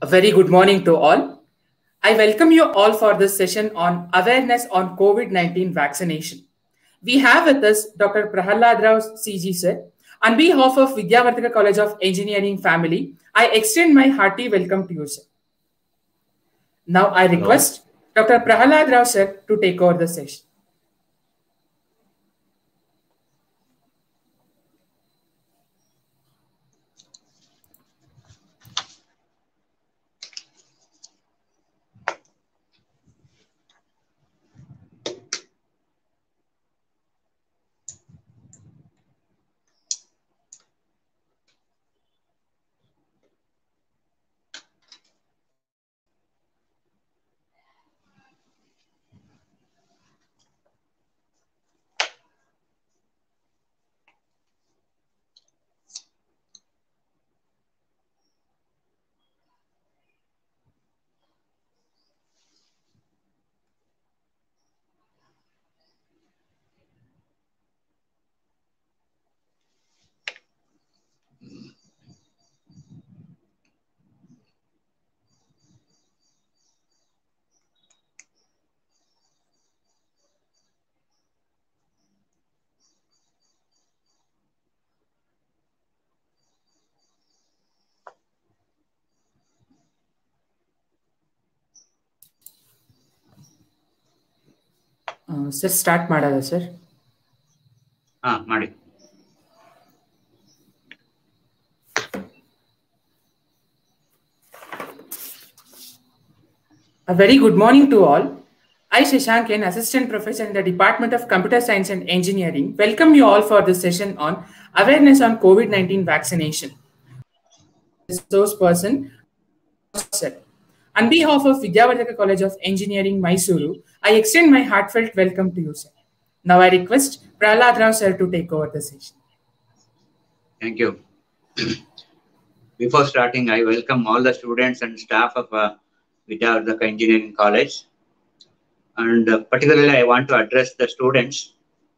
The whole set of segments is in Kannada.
very good morning to all. I welcome you all for this session on awareness on COVID 19 vaccination. We have with us Dr. Prahalad Rao CG sir. On behalf of Vidyavartaka College of Engineering family, I extend my hearty welcome to you, sir. Now I request Dr. Prahalad Rao sir to take over the session. Sir start ಮಾಡೋದ ಸರ್ ಹಾ ಮಾಡಿ A very good morning to all. I, Shashank, an assistant professor in the Department of Computer Science and Engineering, welcome you all for this session on awareness on COVID 19 vaccination. Resource person, sir. On behalf of Vidyavartaka College of Engineering, Mysuru, I extend my heartfelt welcome to you, sir. Now I request Prahlad Rao, sir, to take over the session. Thank you. Before starting, I welcome all the students and staff of uh, Vidyavartaka Engineering College. And uh, particularly, I want to address the students.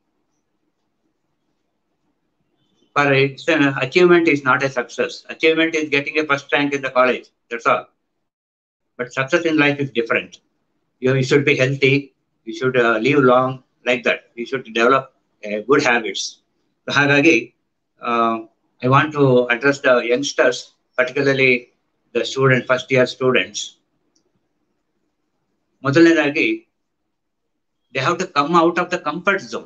For its uh, achievement is not a success. Achievement is getting a first rank in the college. That's all. But success in life is different. You, you should be healthy. You should uh, live long like that. You should develop uh, good habits. So, ಹಾಗಾಗಿ I want to address the youngsters, particularly the student, first year students. ಮೊದಲನೇದಾಗಿ they have to come out of the comfort zone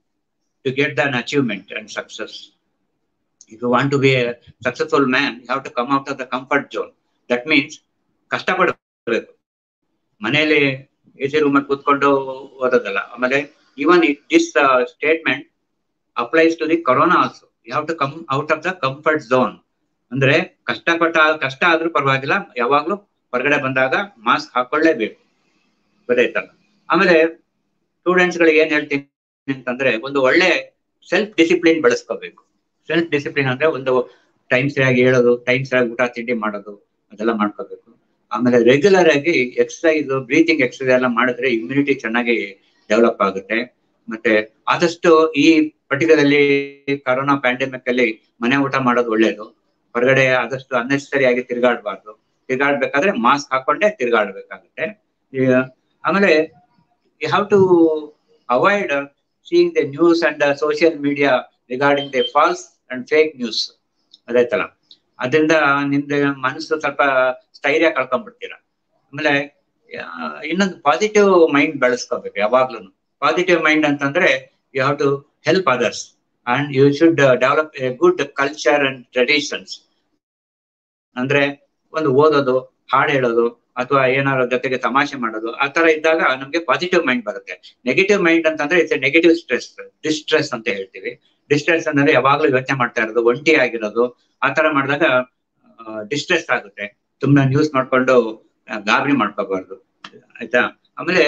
to get an achievement and success. If you want to be a successful man, you have to come out of the comfort zone. That means ಕಷ್ಟಪಡಬೇಕು ಮನೆಯಲ್ಲಿ ಎ ಸಿ ರೂಮಲ್ಲಿ ಕೂತ್ಕೊಂಡು ಓದೋದಲ್ಲ ಆಮೇಲೆ even it this statement applies to the corona also you have to come out of the comfort zone ಅಂದ್ರೆ ಕಷ್ಟಪಟ್ಟ ಕಷ್ಟ ಆದ್ರೂ ಪರವಾಗಿಲ್ಲ ಯಾವಾಗ್ಲೂ ಹೊರಗಡೆ ಬಂದಾಗ ಮಾಸ್ಕ್ ಹಾಕೊಳ್ಳೇಬೇಕು ಗೊತ್ತಾಯ್ತಲ್ಲ ಆಮೇಲೆ ಸ್ಟೂಡೆಂಟ್ಸ್ ಗಳಿಗೆ ಏನ್ ಹೇಳ್ತೀನಿ ಅಂತಂದ್ರೆ ಒಂದು ಒಳ್ಳೆ ಸೆಲ್ಫ್ ಡಿಸಿಪ್ಲಿನ್ ಬೆಳೆಸ್ಕೋಬೇಕು ಸೆಲ್ಫ್ ಡಿಸಿಪ್ಲಿನ್ ಅಂದ್ರೆ ಒಂದು ಟೈಮ್ ಸರಿಯಾಗಿ ಹೇಳೋದು ಟೈಮ್ ಸರಿಯಾಗಿ ಊಟ ತಿಂಡಿ ಮಾಡೋದು ಅದೆಲ್ಲ ಮಾಡ್ಕೋಬೇಕು ಆಮೇಲೆ ರೆಗ್ಯುಲರ್ ಆಗಿ ಎಕ್ಸಸೈಸ್ ಬ್ರೀತಿಂಗ್ ಎಕ್ಸಸೈಸ್ ಎಲ್ಲ ಮಾಡಿದ್ರೆ ಇಮ್ಯುನಿಟಿ ಚೆನ್ನಾಗಿ ಡೆವಲಪ್ ಆಗುತ್ತೆ ಮತ್ತೆ ಆದಷ್ಟು ಈ ಪರ್ಟಿಕ್ಯುಲರ್ಲಿ ಕರೋನಾ ಪ್ಯಾಂಡಮಿಕ್ ಅಲ್ಲಿ ಮನೆ ಊಟ ಮಾಡೋದು ಒಳ್ಳೇದು ಹೊರಗಡೆ ಆದಷ್ಟು ಅನ್ನೆಸರಿ ಆಗಿ ತಿರ್ಗಾಡಬಾರ್ದು ತಿರ್ಗಾಡ್ಬೇಕಾದ್ರೆ ಮಾಸ್ಕ್ ಹಾಕೊಂಡೇ ತಿರ್ಗಾಡ್ಬೇಕಾಗುತ್ತೆ ಆಮೇಲೆ you have to avoid seeing the news and social media regarding the false and fake news ಅದಾಯ್ತಲ್ಲ ಅದರಿಂದ ನಿಮ್ದು ಮನಸ್ಸು ಸ್ವಲ್ಪ ಸ್ಥೈರ್ಯ ಕಳ್ಕೊಂಡ್ಬಿಡ್ತೀರ ಆಮೇಲೆ ಇನ್ನೊಂದು ಪಾಸಿಟಿವ್ ಮೈಂಡ್ ಬೆಳೆಸ್ಕೋಬೇಕು ಯಾವಾಗ್ಲೂ ಪಾಸಿಟಿವ್ ಮೈಂಡ್ ಅಂತಂದ್ರೆ you have to help others and you should develop a good culture and traditions ಅಂದ್ರೆ ಒಂದು ಓದೋದು ಹಾಡು ಹೇಳೋದು ಅಥವಾ ಏನಾದ್ರು ಜೊತೆಗೆ ತಮಾಷೆ ಮಾಡೋದು ಆ ತರ ಇದ್ದಾಗ ನಮ್ಗೆ ಪಾಸಿಟಿವ್ ಮೈಂಡ್ ಬರುತ್ತೆ ನೆಗೆಟಿವ್ ಮೈಂಡ್ ಅಂತಂದ್ರೆ ಇಟ್ಸ್ ನೆಗೆಟಿವ್ ಸ್ಟ್ರೆಸ್ ಡಿಸ್ಟ್ರೆಸ್ ಅಂತ ಹೇಳ್ತೀವಿ ಡಿಸ್ಟ್ರೆಸ್ ಅಂದ್ರೆ ಯಾವಾಗ್ಲೂ ಯೋಚನೆ ಮಾಡ್ತಾ ಇರೋದು ಒಂಟಿ ಆಗಿರೋದು ಆ ತರ ಮಾಡಿದಾಗ ಡಿಸ್ಟ್ರೆಸ್ ಆಗುತ್ತೆ ತುಂಬಾ ನ್ಯೂಸ್ ನೋಡ್ಕೊಂಡು ಗಾಬರಿ ಮಾಡ್ಕೋಬಾರ್ದು ಆಯ್ತಾ ಆಮೇಲೆ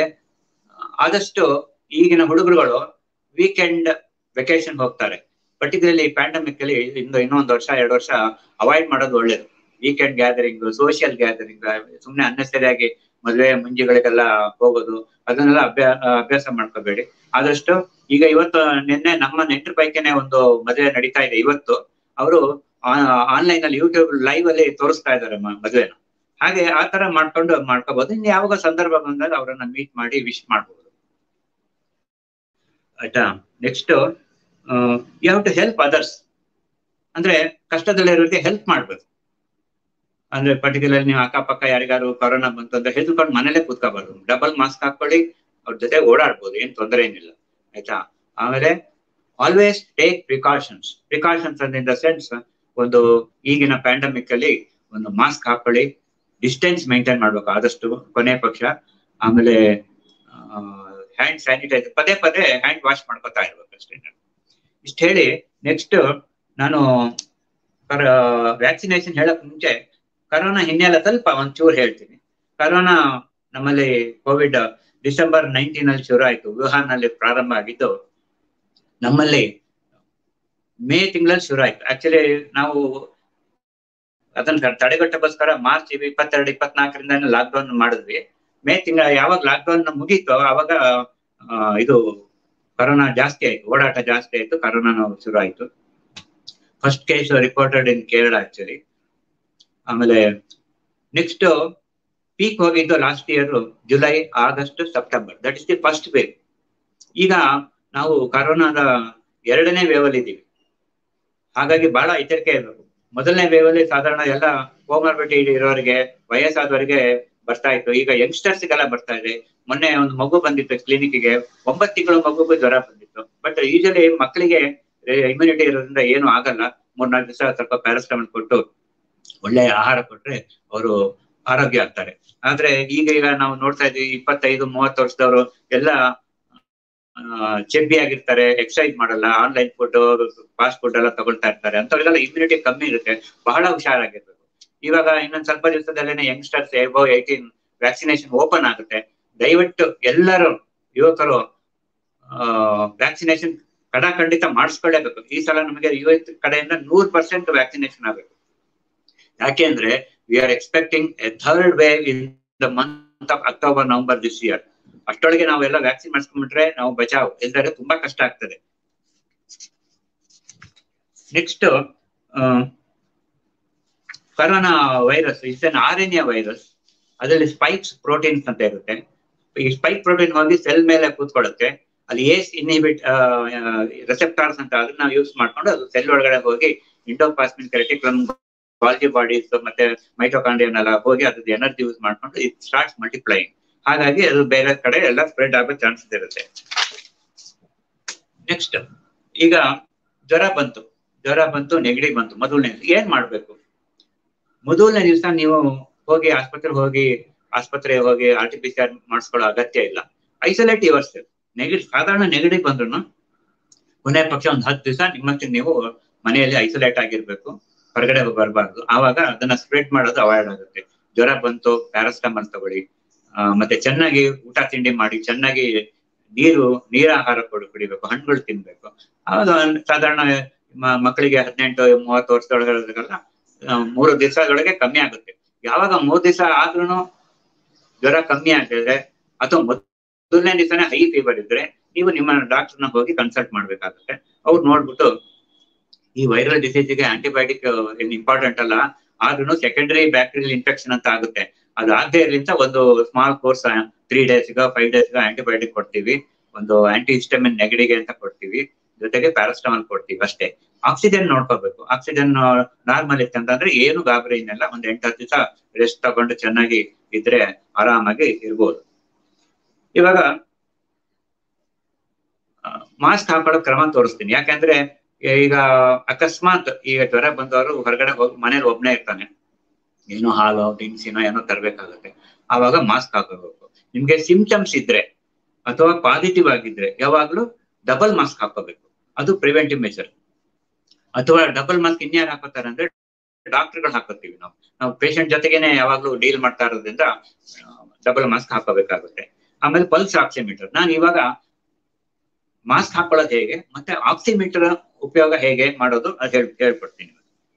ಆದಷ್ಟು ಈಗಿನ ಹುಡುಗರುಗಳು ವೀಕೆಂಡ್ ವೆಕೇಶನ್ ಹೋಗ್ತಾರೆ ಪರ್ಟಿಕ್ಯುಲರ್ಲಿ ಪ್ಯಾಂಡಮಿಕ್ ಅಲ್ಲಿ ಇನ್ನು ಇನ್ನೊಂದು ವರ್ಷ ಎರಡು ವರ್ಷ ಅವಾಯ್ಡ್ ಮಾಡೋದು ಒಳ್ಳೇದು ವೀಕೆಂಡ್ ಗ್ಯಾದರಿಂಗ್ ಸೋಷಿಯಲ್ ಗ್ಯಾದರಿಂಗ್ ಸುಮ್ಮನೆ ಅನ್ನೆಸರಿಯಾಗಿ ಮದುವೆ ಮುಂಜಿಗಳಿಗೆಲ್ಲ ಹೋಗೋದು ಅದನ್ನೆಲ್ಲ ಅಭ್ಯಾಸ ಅಭ್ಯಾಸ ಮಾಡ್ಕೋಬೇಡಿ ಆದಷ್ಟು ಈಗ ಇವತ್ತು ನಿನ್ನೆ ನಮ್ಮ ನೆಂಟರ ಪೈಕಿನೇ ಒಂದು ಮದುವೆ ನಡೀತಾ ಇದೆ ಇವತ್ತು ಅವರು ಆನ್ಲೈನ್ ಅಲ್ಲಿ ಯೂಟ್ಯೂಬ್ ಲೈವ್ ಅಲ್ಲಿ ತೋರಿಸ್ತಾ ಇದ್ದಾರೆ ಮದುವೆನ ಹಾಗೆ ಆ ತರ ಮಾಡ್ಕೊಂಡು ಮಾಡ್ಕೋಬಹುದು ಇನ್ನು ಯಾವಾಗ ಸಂದರ್ಭ ಬಂದಾಗ ಅವರನ್ನ ಮೀಟ್ ಮಾಡಿ ವಿಶ್ ಮಾಡ್ಬೋದು ಆಯ್ತಾ next you have to help others ಅಂದ್ರೆ ಕಷ್ಟದಲ್ಲಿರೋರಿಗೆ ಹೆಲ್ಪ್ ಮಾಡ್ಬೇಕು ಅಂದ್ರೆ ಪರ್ಟಿಕ್ಯುಲರ್ ನೀವು ಅಕ್ಕಪಕ್ಕ ಯಾರಿಗಾರು ಕೊರೋನಾ ಬಂತು ಅಂದ್ರೆ ಹೆದರ್ಕೊಂಡು ಮನೇಲೆ ಕೂತ್ಕೋಬಾರ್ದು ಡಬಲ್ ಮಾಸ್ಕ್ ಹಾಕೊಳ್ಳಿ ಅವ್ರ ಜೊತೆ ಓಡಾಡ್ಬೋದು ಏನ್ ತೊಂದರೆ ಏನಿಲ್ಲ ಆಯ್ತಾ ಆಮೇಲೆ always take precautions precautions in the sense ಒಂದು ಈಗಿನ ಪ್ಯಾಂಡಮಿಕ್ ಅಲ್ಲಿ ಒಂದು ಮಾಸ್ಕ್ ಹಾಕೊಳ್ಳಿ ಡಿಸ್ಟೆನ್ಸ್ ಮೇಂಟೈನ್ ಮಾಡ್ಬೇಕು ಆದಷ್ಟು ಕೊನೆ ಪಕ್ಷ ಆಮೇಲೆ ಹ್ಯಾಂಡ್ ಸ್ಯಾನಿಟೈಸರ್ ಪದೇ ಪದೇ ಹ್ಯಾಂಡ್ ವಾಶ್ ಮಾಡ್ಕೊತಾ ಇರ್ಬೇಕು ಅಷ್ಟೇ ಇಷ್ಟು ಹೇಳಿ ನೆಕ್ಸ್ಟ್ ನಾನು ವ್ಯಾಕ್ಸಿನೇಷನ್ ಹೇಳಕ್ ಮುಂಚೆ ಕರೋನಾ ಹಿನ್ನೆಲೆ ಸ್ವಲ್ಪ ಒಂಚೂರು ಹೇಳ್ತೀನಿ ಕರೋನಾ ನಮ್ಮಲ್ಲಿ ಕೋವಿಡ್ ಡಿಸೆಂಬರ್ ನೈನ್ಟೀನ್ ಅಲ್ಲಿ ಶುರು ಆಯ್ತು ವುಹಾನ್ ಅಲ್ಲಿ ಪ್ರಾರಂಭ ಆಗಿದ್ದು ನಮ್ಮಲ್ಲಿ ಮೇ ತಿಂಗಳಲ್ಲಿ ಶುರು ಆಯ್ತು ಆಕ್ಚುಲಿ ನಾವು ಅದನ್ನ ತಡೆಗಟ್ಟಕ್ಕೋಸ್ಕರ ಮಾರ್ಚ್ ಇಪ್ಪತ್ತೆರಡು ಇಪ್ಪತ್ನಾಲ್ಕರಿಂದ ಲಾಕ್ ಡೌನ್ ಮಾಡಿದ್ವಿ ಮೇ ತಿಂಗಳ ಯಾವಾಗ ಲಾಕ್ ಡೌನ್ ಮುಗೀತು ಅವಾಗ ಇದು ಕರೋನಾ ಜಾಸ್ತಿ ಆಯ್ತು ಓಡಾಟ ಜಾಸ್ತಿ ಆಯ್ತು ಕರೋನಾ ಶುರು ಆಯ್ತು first case reported in Kerala actually ಆಮೇಲೆ ನೆಕ್ಸ್ಟ್ ಪೀಕ್ ಹೋಗಿದ್ದು last year July August September that is the first wave ಈಗ ನಾವು ಕರೋನಾದ ಎರಡನೇ ವೇವ್ ಅಲ್ಲಿ ಇದ್ದೀವಿ ಹಾಗಾಗಿ ಬಹಳ ಎಚ್ಚರಿಕೆ ಇರಬೇಕು ಮೊದಲನೇ ವೇವ್ ಅಲ್ಲಿ ಸಾಧಾರಣ ಎಲ್ಲ ಕೋಮರ್ಬಿಟಿ ಇರೋರಿಗೆ ವಯಸ್ಸಾದವರಿಗೆ ಬರ್ತಾ ಇತ್ತು ಈಗ ಯಂಗ್ಸ್ಟರ್ಸ್ಗೆಲ್ಲ ಬರ್ತಾ ಇದೆ ಮೊನ್ನೆ ಒಂದು ಮಗು ಬಂದಿತ್ತು ಕ್ಲಿನಿಕ್ಗೆ ಒಂಬತ್ತು ತಿಂಗಳು ಮಗುಗೂ ಜ್ವರ ಬಂದಿತ್ತು ಬಟ್ ಯೂಶಲಿ ಮಕ್ಕಳಿಗೆ ಇಮ್ಯುನಿಟಿ ಇರೋದ್ರಿಂದ ಏನು ಆಗಲ್ಲ ಮೂರ್ನಾಲ್ಕು ದಿವಸ ಸ್ವಲ್ಪ ಪ್ಯಾರಾಸ್ಟಮಲ್ ಕೊಟ್ಟು ಒಳ್ಳೆ ಆಹಾರ ಕೊಟ್ರೆ ಅವರು ಆರೋಗ್ಯ ಆಗ್ತಾರೆ ಆದ್ರೆ ಈಗ ಈಗ ನಾವು ನೋಡ್ತಾ ಇದೀವಿ ಇಪ್ಪತ್ತೈದು ಮೂವತ್ತು ವರ್ಷದವರು ಎಲ್ಲ ಚೆಬ್ಬಿ ಆಗಿರ್ತಾರೆ ಎಕ್ಸರ್ಸೈಸ್ ಮಾಡಲ್ಲ ಆನ್ಲೈನ್ ಫುಡ್ ಫಾಸ್ಟ್ ಫುಡ್ ಎಲ್ಲ ತಗೊಳ್ತಾ ಇರ್ತಾರೆ ಅಂತವ್ರಿಗೆಲ್ಲ ಇಮ್ಯುನಿಟಿ ಕಮ್ಮಿ ಇರುತ್ತೆ ಬಹಳ ಹುಷಾರಾಗಿರ್ಬೇಕು ಇವಾಗ ಇನ್ನೊಂದ್ ಸ್ವಲ್ಪ ದಿವಸದಲ್ಲೇನೆ youngsters above eighteen vaccination open ಆಗುತ್ತೆ ದಯವಿಟ್ಟು ಎಲ್ಲರೂ ಯುವಕರು ವ್ಯಾಕ್ಸಿನೇಷನ್ ಖಂಡಿತ ಮಾಡಿಸ್ಕೊಳ್ಳೇಬೇಕು ಈ ಸಲ ನಮಗೆ ಯುವ ಕಡೆಯಿಂದ ನೂರ್ ಪರ್ಸೆಂಟ್ ವ್ಯಾಕ್ಸಿನೇಷನ್ ಆಗಬೇಕು ಯಾಕೆಂದ್ರೆ we are expecting a third wave in the month of October November this year ಅಷ್ಟೊಳಗೆ ನಾವೆಲ್ಲ ವ್ಯಾಕ್ಸಿನ್ ಮಾಡಿಸ್ಕೊಂಡ್ಬಿಟ್ರೆ ನಾವು ಬಚಾವ್ ಇಲ್ದರೆ ತುಂಬಾ ಕಷ್ಟ ಆಗ್ತದೆ next corona virus is an R N A virus ಅದರಲ್ಲಿ ಸ್ಪೈಕ್ಸ್ ಪ್ರೋಟೀನ್ಸ್ ಅಂತ ಇರುತ್ತೆ ಈ ಸ್ಪೈಕ್ ಪ್ರೋಟೀನ್ ಹೋಗಿ ಸೆಲ್ ಮೇಲೆ ಕೂತ್ಕೊಳ್ಳುತ್ತೆ ಅಲ್ಲಿ ಏಸ್ ಇನ್ಹಿಬಿಟ್ ರೆಸೆಪ್ಟಾರ್ಸ್ ಅಂತ ಅದನ್ನ ನಾವು ಯೂಸ್ ಮಾಡ್ಕೊಂಡು ಅದು ಸೆಲ್ ಒಳಗಡೆ ಹೋಗಿ ಇಂಡೋಪಾಸ್ಮಿನ್ ಕೆರೆಟಿಕ್ರಮ್ ಗಾಲ್ಜಿ ಬಾಡೀಸ್ ಮತ್ತೆ ಮೈಟೋಕಾಂಡ್ರಿಯನ್ ಎಲ್ಲ ಹೋಗಿ ಅದ್ರದ್ದು ಎನರ್ಜಿ ಯೂಸ್ ಮಾಡ್ಕೊಂಡು ಇಟ್ ಸ್ಟಾರ್ಟ್ಸ್ ಮಲ್ಟಿಪ್ಲೈಯಿಂಗ್ ಹಾಗಾಗಿ ಅದು ಬೇರೆ ಕಡೆ ಎಲ್ಲ ಸ್ಪ್ರೆಡ್ ಆಗೋ ಚಾನ್ಸಸ್ ಇರುತ್ತೆ ನೆಕ್ಸ್ಟ್ ಈಗ ಜ್ವರ ಬಂತು ಜ್ವರ ಬಂತು ನೆಗಡಿ ಬಂತು ಮೊದಲನೇ ಏನ್ ಮಾಡ್ಬೇಕು ಮೊದಲನೇ ದಿವಸ ನೀವು ಹೋಗಿ ಆಸ್ಪತ್ರೆಗೆ ಹೋಗಿ ಆಸ್ಪತ್ರೆ ಹೋಗಿ R T P C R ಮಾಡಿಸ್ಕೊಳ್ಳೋ ಅಗತ್ಯ ಇಲ್ಲ ಐಸೋಲೇಟ್ ಯುವರ್ಸ್ ನೆಗಡಿ ಸಾಧಾರಣ ನೆಗಡಿ ಬಂದ್ರು ಕೊನೆ ಪಕ್ಷ ಒಂದು ಹತ್ತು ದಿವಸ ನಿಮ್ಮಷ್ಟು ನೀವು ಮನೆಯಲ್ಲಿ ಐಸೋಲೇಟ್ ಆಗಿರ್ಬೇಕು ಹೊರಗಡೆ ಬರಬಾರ್ದು ಆವಾಗ ಅದನ್ನ ಸ್ಪ್ರೆಡ್ ಮಾಡೋದು ಅವಾಯ್ಡ್ ಆಗುತ್ತೆ ಜ್ವರ ಬಂತು ಪ್ಯಾರಾಸ್ಟಮಲ್ ತಗೊಳ್ಳಿ ಮತ್ತೆ ಚೆನ್ನಾಗಿ ಊಟ ತಿಂಡಿ ಮಾಡಿ ಚೆನ್ನಾಗಿ ನೀರು ನೀರಾಹಾರ ಕೊಡು ಕುಡಿಬೇಕು ಹಣ್ಣುಗಳು ತಿನ್ಬೇಕು ಅದು ಸಾಧಾರಣ ಮಕ್ಕಳಿಗೆ ಹದಿನೆಂಟು ಮೂವತ್ತು ವರ್ಷದೊಳಗೆಲ್ಲ ಮೂರು ದಿವಸದೊಳಗೆ ಕಮ್ಮಿ ಆಗುತ್ತೆ ಯಾವಾಗ ಮೂರ್ ದಿವಸ ಆದ್ರೂ ಜ್ವರ ಕಮ್ಮಿ ಆಗಿದ್ರೆ ಅಥವಾ ಮೊದಲನೇ ದಿವಸನೇ ಹೈ ಫೀವರ್ ಇದ್ರೆ ನೀವು ನಿಮ್ಮ ಡಾಕ್ಟರ್ನ ಹೋಗಿ ಕನ್ಸಲ್ಟ್ ಮಾಡ್ಬೇಕಾಗುತ್ತೆ ಅವ್ರು ನೋಡ್ಬಿಟ್ಟು ಈ ವೈರಲ್ ಡಿಸೀಸ್ಗೆ ಆಂಟಿಬಯೋಟಿಕ್ ಏನ್ ಇಂಪಾರ್ಟೆಂಟ್ ಅಲ್ಲ ಆದ್ರೂ ಸೆಕೆಂಡರಿ ಬ್ಯಾಕ್ಟೀರಿಯಲ್ ಇನ್ಫೆಕ್ಷನ್ ಅಂತ ಆಗುತ್ತೆ ಅದು ಆಗದೆ ಇರ್ಲಿಂತ ಒಂದು ಸ್ಮಾಲ್ ಕೋರ್ಸ್ ತ್ರೀ ಡೇಸ್ಗ ಫೈವ್ ಡೇಸ್ಗ ಆಂಟಿಬಯೋಟಿಕ್ ಕೊಡ್ತೀವಿ ಒಂದು ಆಂಟಿ ಹಿಸ್ಟಮಿನ್ ನೆಗಡಿಗೆ ಅಂತ ಕೊಡ್ತೀವಿ ಜೊತೆಗೆ ಪ್ಯಾರಾಸ್ಟಮಾಲ್ ಕೊಡ್ತೀವಿ ಅಷ್ಟೇ ಆಕ್ಸಿಜನ್ ನೋಡ್ಕೋಬೇಕು ಆಕ್ಸಿಜನ್ ನಾರ್ಮಲ್ ಇತ್ತಂತಂದ್ರೆ ಏನು ಗಾಬರಿ ಇನ್ನೆಲ್ಲ ಒಂದ್ ಎಂಟು ದಿವಸ ರೆಸ್ಟ್ ತಗೊಂಡು ಚೆನ್ನಾಗಿ ಇದ್ರೆ ಆರಾಮಾಗಿ ಇರ್ಬೋದು ಇವಾಗ ಮಾಸ್ಕ್ ಹಾಕೊಳ್ಳೋ ಕ್ರಮ ತೋರಿಸ್ತೀನಿ ಯಾಕಂದ್ರೆ ಈಗ ಅಕಸ್ಮಾತ್ ಈಗ ಜ್ವರ ಬಂದವರು ಹೊರಗಡೆ ಹೋಗಿ ಮನೇಲಿ ಒಬ್ನೇ ಇರ್ತಾನೆ ಏನೋ ಹಾಲು ದಿನಸಿನೋ ಏನೋ ತರಬೇಕಾಗುತ್ತೆ ಆವಾಗ ಮಾಸ್ಕ್ ಹಾಕೋಬೇಕು ನಿಮ್ಗೆ ಸಿಂಪ್ಟಮ್ಸ್ ಇದ್ರೆ ಅಥವಾ ಪಾಸಿಟಿವ್ ಆಗಿದ್ರೆ ಯಾವಾಗ್ಲೂ ಡಬಲ್ ಮಾಸ್ಕ್ ಹಾಕೋಬೇಕು ಅದು ಪ್ರಿವೆಂಟಿವ್ ಮೆಜರ್ ಅಥವಾ ಡಬಲ್ ಮಾಸ್ಕ್ ಇನ್ಯಾರು ಹಾಕೋತಾರೆ ಅಂದ್ರೆ ಡಾಕ್ಟರ್ಗಳು ಹಾಕೋತೀವಿ ನಾವು ನಾವು ಪೇಷಂಟ್ ಜೊತೆಗೇನೆ ಯಾವಾಗ್ಲೂ ಡೀಲ್ ಮಾಡ್ತಾ ಇರೋದ್ರಿಂದ ಡಬಲ್ ಮಾಸ್ಕ್ ಹಾಕೋಬೇಕಾಗುತ್ತೆ ಆಮೇಲೆ ಪಲ್ಸ್ ಆಕ್ಸಿಮೀಟರ್ ನಾನು ಇವಾಗ ಮಾಸ್ಕ್ ಹಾಕೊಳ್ಳೋದು ಹೇಗೆ ಮತ್ತೆ ಆಕ್ಸಿಮೀಟರ್ ಉಪಯೋಗ ಹೇಗೆ ಮಾಡೋದು ಅದು ಹೇಳ್ ಹೇಳ್ಕೊಡ್ತೀನಿ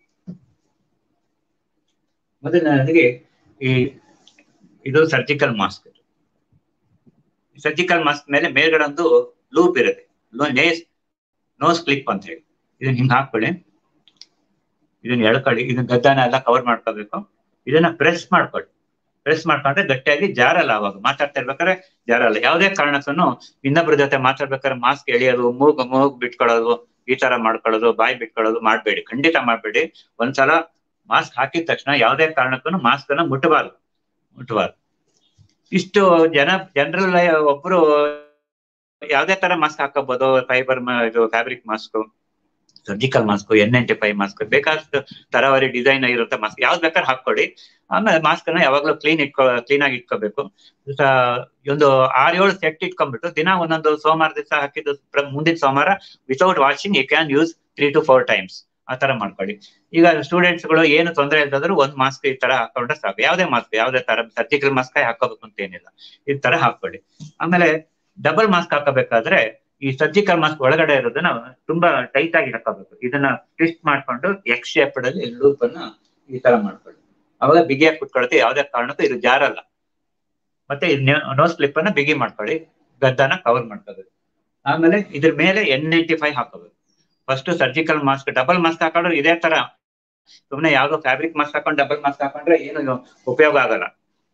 ಮೊದಲನೇದಾಗಿ ಈ ಇದು ಸರ್ಜಿಕಲ್ ಮಾಸ್ಕ್ ಸರ್ಜಿಕಲ್ ಮಾಸ್ಕ್ ಮೇಲೆ ಮೇಲ್ಗಡೆ ಒಂದು ಲೂಪ್ ಇರುತ್ತೆ ನೇಸ್ ನೋಸ್ ಕ್ಲಿಪ್ ಅಂತ ಹೇಳಿ ಇದನ್ನ ಹಿಂಗ್ ಹಾಕೊಳ್ಳಿ ಇದನ್ನ ಎಳ್ಕೊಳ್ಳಿ ಇದನ್ನ ಗದ್ದಾನ ಎಲ್ಲ ಕವರ್ ಮಾಡ್ಕೋಬೇಕು ಇದನ್ನ ಪ್ರೆಸ್ ಮಾಡ್ಕೊಳ್ಳಿ ಪ್ರೆಸ್ ಮಾಡ್ಕೊಂಡ್ರೆ ಗಟ್ಟಿಯಾಗಿ ಜಾರಲ್ಲ ಅವಾಗ ಮಾತಾಡ್ತಾ ಇರ್ಬೇಕಾದ್ರೆ ಜಾರಲ್ಲ ಯಾವುದೇ ಕಾರಣಕ್ಕೂ ಇನ್ನೊಬ್ರ ಜೊತೆ ಮಾತಾಡ್ಬೇಕಾದ್ರೆ ಮಾಸ್ಕ್ ಎಳಿಯೋದು ಮೂಗ್ ಮೂಗ್ ಬಿಟ್ಕೊಳ್ಳೋದು ಈ ತರ ಮಾಡ್ಕೊಳ್ಳೋದು ಬಾಯಿ ಬಿಟ್ಕೊಳ್ಳೋದು ಮಾಡ್ಬೇಡಿ ಖಂಡಿತ ಮಾಡ್ಬೇಡಿ ಒಂದ್ಸಲ ಮಾಸ್ಕ್ ಹಾಕಿದ ತಕ್ಷಣ ಯಾವುದೇ ಕಾರಣಕ್ಕೂ ಮಾಸ್ಕ್ ಅನ್ನ ಮುಟ್ಟಬಾರ್ದು ಮುಟ್ಟಬಾರ್ದು ಇಷ್ಟು ಜನ ಜನರಲ್ ಒಬ್ರು ಯಾವ್ದೇ ತರ ಮಾಸ್ಕ್ ಹಾಕೋಬಹುದು ಫೈಬರ್ ಇದು fabric mask surgical mask N ninety five mask ಬೇಕಾದಷ್ಟು ತರಾವರಿ ಡಿಸೈನ್ ಇರುತ್ತೆ ಮಾಸ್ಕ್ ಯಾವ್ದು ಬೇಕಾದ್ರೆ ಹಾಕೊಳ್ಳಿ ಆಮೇಲೆ ಮಾಸ್ಕ್ ಅನ್ನ ಯಾವಾಗ್ಲೂ ಕ್ಲೀನ್ ಇಟ್ಕೊ ಕ್ಲೀನ್ ಆಗಿ ಇಟ್ಕೋಬೇಕು ಒಂದು ಆರ್ ಏಳು ಸೆಟ್ ಇಟ್ಕೊಂಡ್ಬಿಟ್ಟು ದಿನ ಒಂದೊಂದು ಸೋಮವಾರ ದಿವಸ ಹಾಕಿದ್ದು ಮುಂದಿನ ಸೋಮವಾರ without washing you can use three to four times ಆ ತರ ಮಾಡ್ಕೊಳ್ಳಿ ಈಗ ಸ್ಟೂಡೆಂಟ್ಸ್ ಗಳು ಏನು ತೊಂದರೆ ಇಲ್ದಾದ್ರು ಒಂದ್ ಮಾಸ್ಕ್ ಈ ತರ ಹಾಕೊಂಡ್ರೆ ಸಾಕು ಯಾವ್ದೇ ಮಾಸ್ಕ್ ಯಾವ್ದೇ ತರ ಸರ್ಜಿಕಲ್ ಮಾಸ್ಕ್ ಹಾಕೋಬೇಕು ಅಂತ ಏನಿಲ್ಲ ಈ ತರ ಹಾಕೊಳ್ಳಿ ಆಮೇಲೆ ಡಬಲ್ ಮಾಸ್ಕ್ ಹಾಕಬೇಕಾದ್ರೆ ಈ ಸರ್ಜಿಕಲ್ ಮಾಸ್ಕ್ ಒಳಗಡೆ ಇರೋದನ್ನ ತುಂಬಾ ಟೈಟ್ ಆಗಿ ಹಾಕೋಬೇಕು ಇದನ್ನ ಟ್ವಿಸ್ಟ್ ಮಾಡ್ಕೊಂಡು ಎಕ್ಸ್ ಶೇಪ್ ಅಲ್ಲಿ ಲೂಪ್ ಅನ್ನ ಈ ತರ ಮಾಡ್ಕೊಳ್ಳಿ ಅವಾಗ ಬಿಗಿಯಾಗಿ ಕುತ್ಕೊಳತ್ತೆ ಯಾವ್ದೇ ಕಾರಣಕ್ಕೂ ಇದು ಜಾರಲ್ಲ ಮತ್ತೆ ನೋ ಸ್ಲಿಪ್ ಅನ್ನ ಬಿಗಿ ಮಾಡ್ಕೊಳ್ಳಿ ಗದ್ದನ ಕವರ್ ಮಾಡ್ಕೋಬೇಕು ಆಮೇಲೆ ಇದ್ರ ಮೇಲೆ ಎನ್ ನೈಂಟಿ ಫೈವ್ ಹಾಕೋಬೇಕು first surgical mask double mask ಹಾಕೊಂಡ್ರೆ ಇದೇ ತರ ಸುಮ್ಮನೆ ಯಾವ್ದೋ ಫ್ಯಾಬ್ರಿಕ್ ಮಾಸ್ಕ್ ಹಾಕೊಂಡು ಡಬಲ್ ಮಾಸ್ಕ್ ಹಾಕೊಂಡ್ರೆ ಏನು ಉಪಯೋಗ ಆಗಲ್ಲ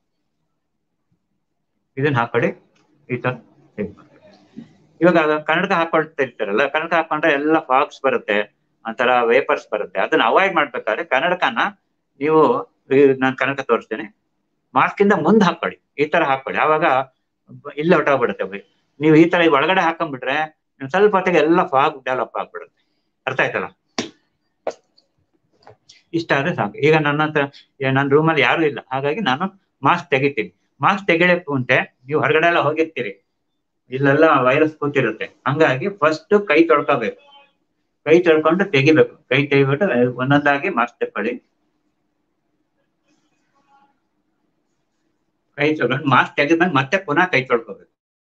ಇದನ್ನ ಹಾಕೊಳ್ಳಿ ಈ ತರ ಇವಾಗ ಕನ್ನಡಕ ಹಾಕೊಳ್ತಾ ಇರ್ತಾರಲ್ಲ ಕನ್ನಡಕ ಹಾಕೊಂಡ್ರೆ ಎಲ್ಲ ಫಾಕ್ಸ್ ಬರುತ್ತೆ ಒಂಥರ ವೇಪರ್ಸ್ ಬರುತ್ತೆ ಅದನ್ನ ಅವಾಯ್ಡ್ ಮಾಡ್ಬೇಕಾದ್ರೆ ಕನ್ನಡಕನ ನೀವು ನಾನು ಕನ್ನಡಕ ತೋರಿಸ್ತೇನೆ ಮಾಸ್ಕ್ ಇಂದ ಮುಂದೆ ಹಾಕೊಳ್ಳಿ ಈ ತರ ಹಾಕೊಳ್ಳಿ ಆವಾಗ ಇಲ್ಲ ಹೊಟ್ಟೋಗ್ಬಿಡುತ್ತೆ ನೀವು ಈ ತರ ಒಳಗಡೆ ಹಾಕೊಂಡ್ಬಿಟ್ರೆ ಸ್ವಲ್ಪ ಹೊತ್ತಿಗೆ ಎಲ್ಲ ಫಾಗ್ ಡೆವಲಪ್ ಆಗ್ಬಿಡುತ್ತೆ ಅರ್ಥ ಆಯ್ತಲ್ಲ ಇಷ್ಟ ಆದ್ರೆ ಸಾಕು ಈಗ ನನ್ನ ಹತ್ರ ನನ್ನ ರೂಮಲ್ಲಿ ಯಾರು ಇಲ್ಲ ಹಾಗಾಗಿ ನಾನು ಮಾಸ್ಕ್ ತೆಗಿತೀನಿ ಮಾಸ್ಕ್ ತೆಗಿಳಕ್ ಮುಂಚೆ ನೀವು ಹೊರಗಡೆ ಎಲ್ಲ ಹೋಗಿರ್ತೀರಿ ಇಲ್ಲೆಲ್ಲ ವೈರಸ್ ಕೂತಿರುತ್ತೆ ಹಂಗಾಗಿ ಫಸ್ಟ್ ಕೈ ತೊಳ್ಕೋಬೇಕು ಕೈ ತೊಳ್ಕೊಂಡು ತೆಗಿಬೇಕು ಕೈ ತೆಗಿಬಿಟ್ಟು ಒಂದೊಂದಾಗಿ ಮಾಸ್ಕ್ ತಕೊಳ್ಳಿ ಕೈ ತೊಳ್ಕೊಂಡು ಮಾಸ್ಕ್ ತೆಗೆದ್ಮೇಲೆ ಮತ್ತೆ ಪುನಃ ಕೈ ತೊಳ್ಕೋಬೇಕು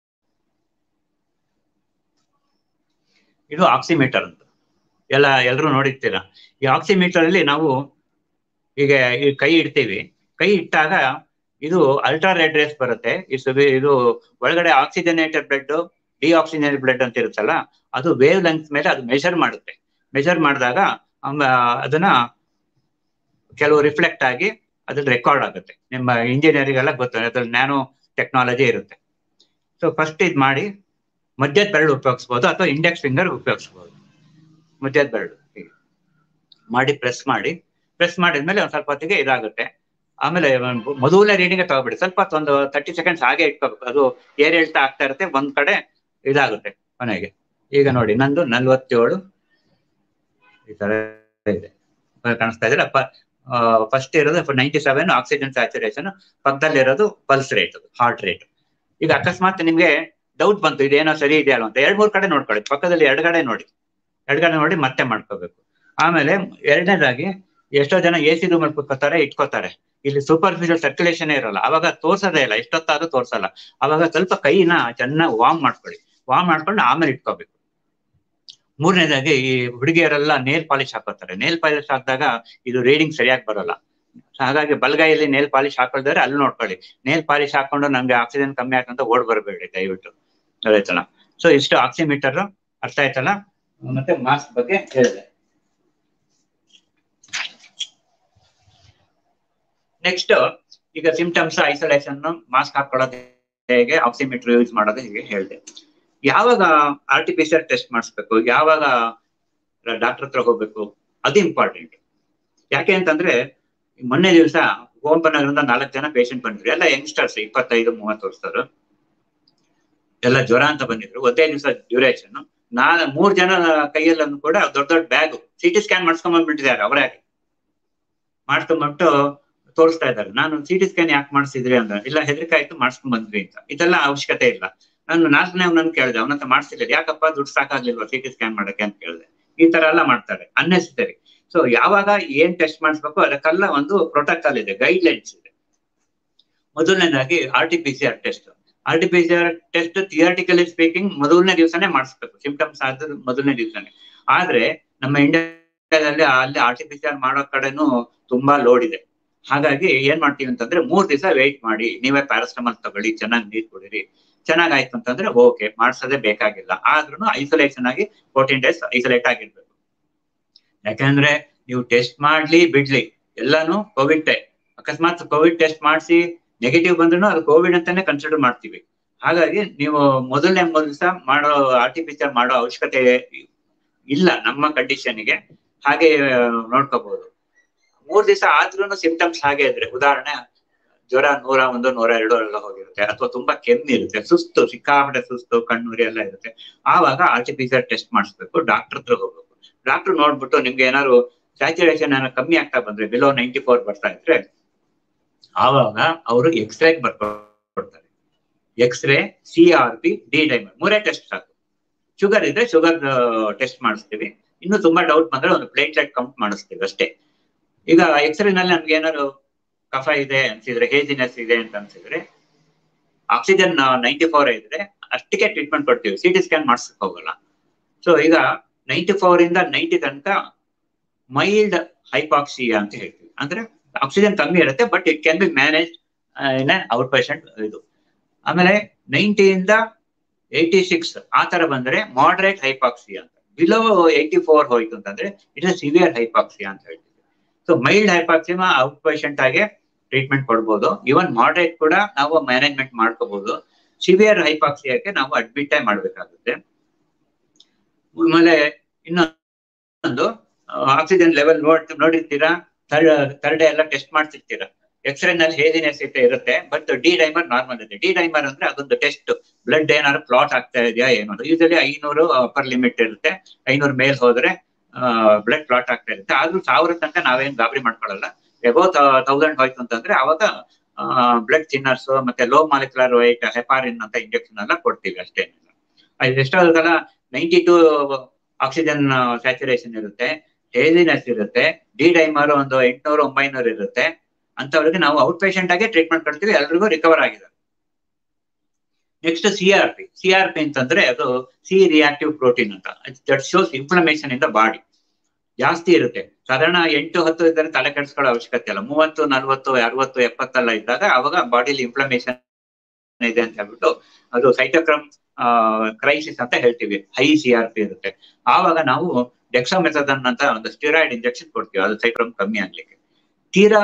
ಇದು ಆಕ್ಸಿಮೀಟರ್ ಅಂತ ಎಲ್ಲ ಎಲ್ರು ನೋಡಿರ್ತೀರ ಈ ಆಕ್ಸಿಮೀಟರ್ ಅಲ್ಲಿ ನಾವು ಈಗ ಈ ಕೈ ಇಡ್ತೀವಿ ಕೈ ಇಟ್ಟಾಗ ಇದು ಅಲ್ಟ್ರಾ ರೆಡ್ ರೇಸ್ ಬರುತ್ತೆ ಇದು ಒಳಗಡೆ ಆಕ್ಸಿಜನೇಟೆಡ್ ಬ್ಲಡ್ ಡಿಆಕ್ಸಿಜನೇಟೆಡ್ ಬ್ಲಡ್ ಅಂತ ಇರುತ್ತಲ್ಲ ಅದು ವೇವ್ ಲೆಂತ್ ಮೇಲೆ ಅದು ಮೆಷರ್ ಮಾಡುತ್ತೆ ಮೆಷರ್ ಮಾಡಿದಾಗ ಅದನ್ನ ಕೆಲವು ರಿಫ್ಲೆಕ್ಟ್ ಆಗಿ ಅದ್ರಲ್ಲಿ ರೆಕಾರ್ಡ್ ಆಗುತ್ತೆ ನಿಮ್ಮ ಇಂಜಿನಿಯರಿಂಗ್ ಎಲ್ಲ ಗೊತ್ತು ಅದ್ರಲ್ಲಿ ನ್ಯಾನೋ ಟೆಕ್ನಾಲಜಿ ಇರುತ್ತೆ ಸೊ ಫಸ್ಟ್ ಇದು ಮಾಡಿ ಮಧ್ಯದ ಬೆರಳು ಉಪಯೋಗಿಸ್ಬೋದು ಅಥವಾ ಇಂಡೆಕ್ಸ್ ಫಿಂಗರ್ ಉಪಯೋಗಿಸ್ಬೋದು ಮಧ್ಯದ ಬೆರಳು ಮಾಡಿ ಪ್ರೆಸ್ ಮಾಡಿ ಪ್ರೆಸ್ ಮಾಡಿದ್ಮೇಲೆ ಒಂದ್ ಸ್ವಲ್ಪ ಹೊತ್ತಿಗೆ ಇದಾಗುತ್ತೆ ಆಮೇಲೆ ಮೊದಲನೇ ರೀಡಿಂಗ್ ತಗೋಬಿಡಿ ಸ್ವಲ್ಪ ಒಂದು ತರ್ಟಿ ಸೆಕೆಂಡ್ಸ್ ಹಾಗೆ ಇಟ್ಕೋಬೇಕು ಅದು ಏರ್ ಹೇಳ್ತಾ ಆಗ್ತಾ ಇರುತ್ತೆ ಒಂದ್ ಕಡೆ ಇದಾಗುತ್ತೆ ಕೊನೆಗೆ ಈಗ ನೋಡಿ ನಂದು ನಲ್ವತ್ತೇಳು ಈ ತರ ಇದೆ ಕಾಣಿಸ್ತಾ ಇದ್ರೆ ಫಸ್ಟ್ ಇರೋದು ನೈಂಟಿ ಸೆವೆನ್ ಆಕ್ಸಿಜನ್ ಸ್ಯಾಚುರೇಷನ್ ಪಕ್ಕದಲ್ಲಿ ಇರೋದು ಪಲ್ಸ್ ರೇಟ್ ಹಾರ್ಟ್ ರೇಟ್ ಈಗ ಅಕಸ್ಮಾತ್ ನಿಮ್ಗೆ ಡೌಟ್ ಬಂತು ಇದೇನೋ ಸರಿ ಇದೆಯಲ್ಲ ಅಂತ ಎರಡ್ ಮೂರ್ ಕಡೆ ನೋಡ್ಕೊಳ್ಳಿ ಪಕ್ಕದಲ್ಲಿ ಎಡಗಡೆ ನೋಡಿ ಎಡಗಡೆ ನೋಡಿ ಮತ್ತೆ ಮಾಡ್ಕೋಬೇಕು ಆಮೇಲೆ ಎರಡನೇದಾಗಿ ಎಷ್ಟೋ ಜನ ಎ ಸಿ ರೂಮಲ್ಲಿ ಕುತ್ಕೋತಾರೆ ಇಟ್ಕೋತಾರೆ ಇಲ್ಲಿ ಸೂಪರ್ಫಿಷಿಯಲ್ ಸರ್ಕ್ಯುಲೇಷನ್ ಇರಲ್ಲ ಅವಾಗ ತೋರ್ಸೋದೇ ಇಲ್ಲ ಎಷ್ಟೊತ್ತಾದ್ರೂ ತೋರ್ಸಲ್ಲ ಅವಾಗ ಸ್ವಲ್ಪ ಕೈನ ಚೆನ್ನಾಗಿ ವಾರ್ಮ್ ಮಾಡ್ಕೊಳ್ಳಿ ವಾರ್ಮ್ ಮಾಡ್ಕೊಂಡು ಆಮೇಲೆ ಇಟ್ಕೋಬೇಕು ಮೂರನೇದಾಗಿ ಈ ಹುಡುಗಿಯರೆಲ್ಲ ನೇಲ್ ಪಾಲಿಶ್ ಹಾಕೋತಾರೆ ನೇಲ್ ಪಾಲಿಶ್ ಹಾಕಿದಾಗ ಇದು ರೀಡಿಂಗ್ ಸರಿಯಾಗಿ ಬರಲ್ಲ ಹಾಗಾಗಿ ಬಲಗೈಯಲ್ಲಿ ನೇಲ್ ಪಾಲಿಶ್ ಹಾಕೊಳ್ತಾರೆ ಅಲ್ಲಿ ನೋಡ್ಕೊಳ್ಳಿ ನೇಲ್ ಪಾಲಿಶ್ ಹಾಕೊಂಡು ನಮ್ಗೆ ಆಕ್ಸಿಜನ್ ಕಮ್ಮಿ ಆಗ್ತಂತ ಓಡ್ ಬರಬೇಡಿ ದಯವಿಟ್ಟು ಆಯ್ತಲ್ಲ ಸೊ ಇಷ್ಟು ಆಕ್ಸಿಮೀಟರ್ ಅರ್ಥ ಆಯ್ತಲ್ಲ ಮತ್ತೆ ಮಾಸ್ಕ್ ಬಗ್ಗೆ ಹೇಳಿದೆ ನೆಕ್ಸ್ಟ್ ಈಗ ಸಿಂಪ್ಟಮ್ಸ್ ಐಸೋಲೇಷನ್ ಮಾಸ್ಕ್ ಹಾಕೊಳ್ಳೋದು ಹೇಗೆ ಆಕ್ಸಿಮೀಟರ್ ಯೂಸ್ ಮಾಡೋದು ಹೇಗೆ ಹೇಳಿದೆ ಯಾವಾಗ R T P C R test ಮಾಡಿಸ್ಬೇಕು ಯಾವಾಗ ಡಾಕ್ಟರ್ ಹತ್ರ ಹೋಗ್ಬೇಕು ಅದು ಇಂಪಾರ್ಟೆಂಟ್ ಯಾಕೆ ಅಂತಂದ್ರೆ ಮೊನ್ನೆ ದಿವಸ ನಗರದ ನಾಲ್ಕು ಜನ ಪೇಷಂಟ್ ಬಂದಿದ್ರು ಎಲ್ಲ ಯಂಗ್ಸ್ಟರ್ಸ್ ಇಪ್ಪತ್ತೈದು ಮೂವತ್ತು ವರ್ಷದವರು ಎಲ್ಲ ಜ್ವರ ಅಂತ ಬಂದಿದ್ರು ಒಂದೇ ದಿವಸ ಡ್ಯೂರೇಷನ್ ನಾ ಮೂರ್ ಜನ ಕೈಯಲ್ಲೂ ಕೂಡ ದೊಡ್ಡ ದೊಡ್ಡ ಬ್ಯಾಗ್ ಸಿ ಟಿ ಸ್ಕ್ಯಾನ್ ಮಾಡ್ಸ್ಕೊಂಡ್ ಬಂದ್ಬಿಟ್ಟಿದ್ದಾರೆ ಅವರಾಗಿ ಮಾಡ್ಸ್ಕೊಂಡ್ಬಿಟ್ಟು ತೋರಿಸ್ತಾ ಇದ್ದಾರೆ ನಾನು ಸಿ ಟಿ ಸ್ಕ್ಯಾನ್ ಯಾಕೆ ಮಾಡಿಸಿದ್ರಿ ಅಂತ ಇಲ್ಲ ಹೆದರಿಕೆ ಆಯ್ತು ಮಾಡ್ಸ್ಕೊಂಡ್ ಬಂದ್ವಿ ಅಂತ ಇದೆಲ್ಲ ಅವಶ್ಯಕತೆ ಇಲ್ಲ ನಾನು ನಾಲ್ಕನೇ ಅವನನ್ನು ಕೇಳಿದೆ ಅವನಂತ ಮಾಡಿಸಿಲ್ಲ ಯಾಕಪ್ಪ ದುಡ್ಡು ಸಾಕಾಗ್ಲಿಲ್ವಾ ಸಿ ಟಿ ಸ್ಕ್ಯಾನ್ ಮಾಡಕ್ಕೆ ಅಂತ ಕೇಳಿದೆ ಈ ತರ ಎಲ್ಲ ಮಾಡ್ತಾರೆ ಅನ್ನೆಸರಿ ಸೊ ಯಾವಾಗ ಏನ್ ಟೆಸ್ಟ್ ಮಾಡಿಸ್ಬೇಕು ಅದಕ್ಕೆಲ್ಲ ಒಂದು ಪ್ರೋಟೋಕಾಲ್ ಇದೆ ಗೈಡ್ ಲೈನ್ಸ್ ಇದೆ ಮೊದಲನೇದಾಗಿ R T P C R test R T P C R test theoretically speaking ಮೊದಲನೇ ದಿವಸನೇ ಮಾಡಿಸ್ಬೇಕು ಸಿಂಪ್ಟಮ್ಸ್ ಆದ ಮೊದಲನೇ ದಿವಸನೇ ಆದ್ರೆ ನಮ್ಮ ಇಂಡಿಯಾದಲ್ಲಿ ಅಲ್ಲಿ R T P C R ಮಾಡೋ ಕಡೆನೂ ತುಂಬಾ ಲೋಡ್ ಇದೆ ಹಾಗಾಗಿ ಏನ್ ಮಾಡ್ತೀವಿ ಅಂತಂದ್ರೆ ಮೂರ್ ದಿವಸ ವೆಯ್ಟ್ ಮಾಡಿ ನೀವೇ ಪ್ಯಾರಾಸ್ಟಮಾಲ್ ತಗೊಳ್ಳಿ ಚೆನ್ನಾಗಿ ನೀರ್ ಕುಡೀರಿ ಚೆನ್ನಾಗಾಯ್ತು ಅಂತಂದ್ರೆ ಓಕೆ ಮಾಡ್ಸೋದೇ ಬೇಕಾಗಿಲ್ಲ ಆದ್ರೂ ಐಸೋಲೇಷನ್ ಆಗಿ ಫೋರ್ಟೀನ್ ಡೇಸ್ ಐಸೋಲೇಟ್ ಆಗಿರ್ಬೇಕು ಯಾಕಂದ್ರೆ ನೀವು ಟೆಸ್ಟ್ ಮಾಡ್ಲಿ ಬಿಡ್ಲಿ ಎಲ್ಲಾನು ಕೋವಿಡ್ ಅಕಸ್ಮಾತ್ ಕೋವಿಡ್ ಟೆಸ್ಟ್ ಮಾಡಿಸಿ ನೆಗೆಟಿವ್ ಬಂದ್ರು ಅದು ಕೋವಿಡ್ ಅಂತಾನೆ ಕನ್ಸಿಡರ್ ಮಾಡ್ತೀವಿ ಹಾಗಾಗಿ ನೀವು ಮೊದಲನೇ ಮೂರು ದಿವಸ ಮಾಡೋ ಆರ್ಟಿಫಿಷಿಯಲ್ ಮಾಡೋ ಅವಶ್ಯಕತೆ ಇಲ್ಲ ನಮ್ಮ ಕಂಡೀಷನ್ಗೆ ಹಾಗೆ ನೋಡ್ಕೋಬಹುದು ಮೂರ್ ದಿವಸ ಆದ್ರೂ ಸಿಂಪ್ಟಮ್ಸ್ ಹಾಗೆ ಇದ್ರೆ ಉದಾಹರಣೆ ಜ್ವರ ನೂರ ಒಂದು ನೂರ ಎರಡು ಎಲ್ಲ ಹೋಗಿರುತ್ತೆ ಅಥವಾ ತುಂಬಾ ಕೆಮ್ಮಿರುತ್ತೆ ಸುಸ್ತು ಸಿಕ್ಕಾಪಟ್ಟೆ ಸುಸ್ತು ಕಣ್ಣುರಿ ಎಲ್ಲ ಇರುತ್ತೆ ಆವಾಗ ಆರ್ಟಿಫಿಷಿಯಲ್ ಟೆಸ್ಟ್ ಮಾಡಿಸ್ಬೇಕು ಡಾಕ್ಟರ್ ಹತ್ರ ಹೋಗ್ಬೇಕು ಡಾಕ್ಟರ್ ನೋಡ್ಬಿಟ್ಟು ನಿಮ್ಗೆ ಏನಾದ್ರು ಸ್ಯಾಚುರೇಷನ್ ಏನಾದ್ರು ಕಮ್ಮಿ ಆಗ್ತಾ ಬಂದ್ರೆ ಬಿಲೋ ನೈಂಟಿ ಫೋರ್ ಬರ್ತಾ ಇದ್ರೆ ಆವಾಗ ಅವರು ಎಕ್ಸ್ರೇ ಬರ್ಕೊಡ್ತಾರೆ X ray C R P D dimer ಮೂರೇ ಟೆಸ್ಟ್ ಸಾಕು ಶುಗರ್ ಇದ್ರೆ ಶುಗರ್ ಟೆಸ್ಟ್ ಮಾಡಿಸ್ತೀವಿ ಇನ್ನು ತುಂಬಾ ಡೌಟ್ ಬಂದ್ರೆ ಒಂದು ಪ್ಲೇಟ್ಲೆಟ್ ಕೌಂಟ್ ಮಾಡಿಸ್ತೀವಿ ಅಷ್ಟೇ ಈಗ ಎಕ್ಸ್ರೇ ನಲ್ಲಿ ನಮ್ಗೆ ಏನಾದ್ರು ಕಫ ಇದೆ ಅನ್ಸಿದ್ರೆ ಹೇಜಿನೆಸ್ ಇದೆ ಅಂತ ಅನ್ಸಿದ್ರೆ ಆಕ್ಸಿಜನ್ ನೈಂಟಿ ಫೋರ್ ಇದ್ರೆ ಅಷ್ಟಕ್ಕೆ ಟ್ರೀಟ್ಮೆಂಟ್ ಕೊಡ್ತೀವಿ ಸಿ ಟಿ ಸ್ಕ್ಯಾನ್ ಮಾಡ್ಸಕ್ ಹೋಗಲ್ಲ ಸೊ ಈಗ ನೈಂಟಿ ಫೋರ್ ಇಂದ ನೈಂಟಿ ತನಕ ಮೈಲ್ಡ್ ಹೈಪಾಕ್ಸಿಯಾ ಅಂತ ಹೇಳ್ತೀವಿ ಅಂದ್ರೆ ಆಕ್ಸಿಜನ್ ಕಮ್ಮಿ ಇರುತ್ತೆ but it can be manage in outpatient ಇದು ಆಮೇಲೆ ನೈಂಟಿಯಿಂದ ಏಯ್ಟಿ ಸಿಕ್ಸ್ ಆ ತರ ಬಂದ್ರೆ ಮಾಡರೇಟ್ ಹೈಪಾಕ್ಸಿಯಾ ಅಂತ ಬಿಲೋ ಏಯ್ಟಿ ಫೋರ್ ಹೋಯ್ತು ಅಂತಂದ್ರೆ ಇಟ್ ಇಸ್ ಸಿವಿಯರ್ ಹೈಪಾಕ್ಸಿಯಾ ಅಂತ ಹೇಳ್ತೀವಿ so mild hypoxaemia outpatient ಆಗಿ ಟ್ರೀಟ್ಮೆಂಟ್ ಕೊಡ್ಬೋದು ಇವನ್ ಮಾಡರೇಟ್ ಕೂಡ ನಾವು ಮ್ಯಾನೇಜ್ಮೆಂಟ್ ಮಾಡ್ಕೋಬಹುದು ಸಿವಿಯರ್ ಹೈಪಾಕ್ಸಿಯಾಕ್ಕೆ ನಾವು ಅಡ್ಮಿಟ್ ಮಾಡ್ಬೇಕಾಗುತ್ತೆ ಆಮೇಲೆ ಇನ್ನೊಂದು ಆಕ್ಸಿಜನ್ ಲೆವೆಲ್ ನೋಡ್ ನೋಡಿರ್ತೀರಾ ಥರ್ಡ್ ಎಲ್ಲ ಟೆಸ್ಟ್ ಮಾಡ್ತಿರ್ತೀರಾ ಎಕ್ಸ್ರೇ ನಲ್ಲಿ ಹೇಜಿನೆಸ್ ಇರುತ್ತೆ ಬಟ್ ಡಿ ಡೈಮರ್ ನಾರ್ಮಲ್ ಇದೆ ಡಿ ಡೈಮರ್ ಅಂದ್ರೆ ಅದೊಂದು ಟೆಸ್ಟ್ ಬ್ಲಡ್ ಏನಾದ್ರು ಕ್ಲಾಟ್ ಆಗ್ತಾ ಇದೆಯಾ ಏನು ಯೂಸಲಿ ಐನೂರು ಅಪ್ಪರ್ ಲಿಮಿಟ್ ಇರುತ್ತೆ ಐನೂರು ಮೇಲ್ ಹೋದ್ರೆ ಬ್ಲಡ್ ಕ್ಲಾಟ್ ಆಗ್ತಾ ಇರುತ್ತೆ ಆದ್ರೂ ಸಾವಿರ ತನಕ ನಾವೇನ್ ಗಾಬರಿ ಮಾಡ್ಕೊಳ್ಳಲ್ಲ ಎಬೋ ತೌಸಂಡ್ ಹೋಯ್ತು ಅಂತಂದ್ರೆ ಅವಾಗ ಬ್ಲಡ್ ಥಿನ್ನರ್ಸ್ ಮತ್ತೆ ಲೋ ಮಾಲಿಕ್ಯುಲರ್ ವೈಟ್ ಹೆಪಾರಿನ್ ಅಂತ ಇಂಜೆಕ್ಷನ್ ಎಲ್ಲ ಕೊಡ್ತೀವಿ ಅಷ್ಟೇ ಎಷ್ಟಾಗಲ್ಲ ನೈಂಟಿ ಟು ಆಕ್ಸಿಜನ್ ಸ್ಯಾಚುರೇಷನ್ ಇರುತ್ತೆ ಹೇಜಿನೆಸ್ ಇರುತ್ತೆ ಡಿ ಡೈಮರ್ ಒಂದು ಎಂಟ್ನೂರು ಒಂಬೈನೂರು ಇರುತ್ತೆ ಅಂತವ್ರಿಗೆ ನಾವು ಔಟ್ ಪೇಷಂಟ್ ಆಗಿ ಟ್ರೀಟ್ಮೆಂಟ್ ಕೊಡ್ತೀವಿ ಎಲ್ರಿಗೂ ರಿಕವರ್ ಆಗಿದೆ next C R P C R P ಅಂತಂದ್ರೆ ಅದು ಸಿ ರಿಯಾಕ್ಟಿವ್ ಪ್ರೋಟೀನ್ ಅಂತ that shows inflammation in the body ಜಾಸ್ತಿ ಇರುತ್ತೆ ಸಾಧಾರಣ ಎಂಟು ಹತ್ತು ಇದ್ದರೆ ತಲೆ ಕೆಡಿಸ್ಕೊಳ್ಳೋ ಅವಶ್ಯಕತೆ ಇಲ್ಲ ಮೂವತ್ತು ನಲ್ವತ್ತು ಅರವತ್ತು ಎಪ್ಪತ್ತೆಲ್ಲ ಇದ್ದಾಗ ಅವಾಗ ಬಾಡಿಲಿ ಇನ್ಫ್ಲಮೇಷನ್ ಇದೆ ಅಂತ ಹೇಳ್ಬಿಟ್ಟು ಅದು ಸೈಟೋಕ್ರಮ್ ಕ್ರೈಸಿಸ್ ಅಂತ ಹೇಳ್ತೀವಿ ಹೈ ಸಿ ಆರ್ ಪಿ ಇರುತ್ತೆ ಆವಾಗ ನಾವು ಡೆಕ್ಸಾಮೆಥದನ್ ಅಂತ ಒಂದು ಸ್ಟಿರಾಯ್ಡ್ ಇಂಜೆಕ್ಷನ್ ಕೊಡ್ತೀವಿ ಅದು ಸೈಕ್ರಮ್ ಕಮ್ಮಿ ಆಗ್ಲಿಕ್ಕೆ ತೀರಾ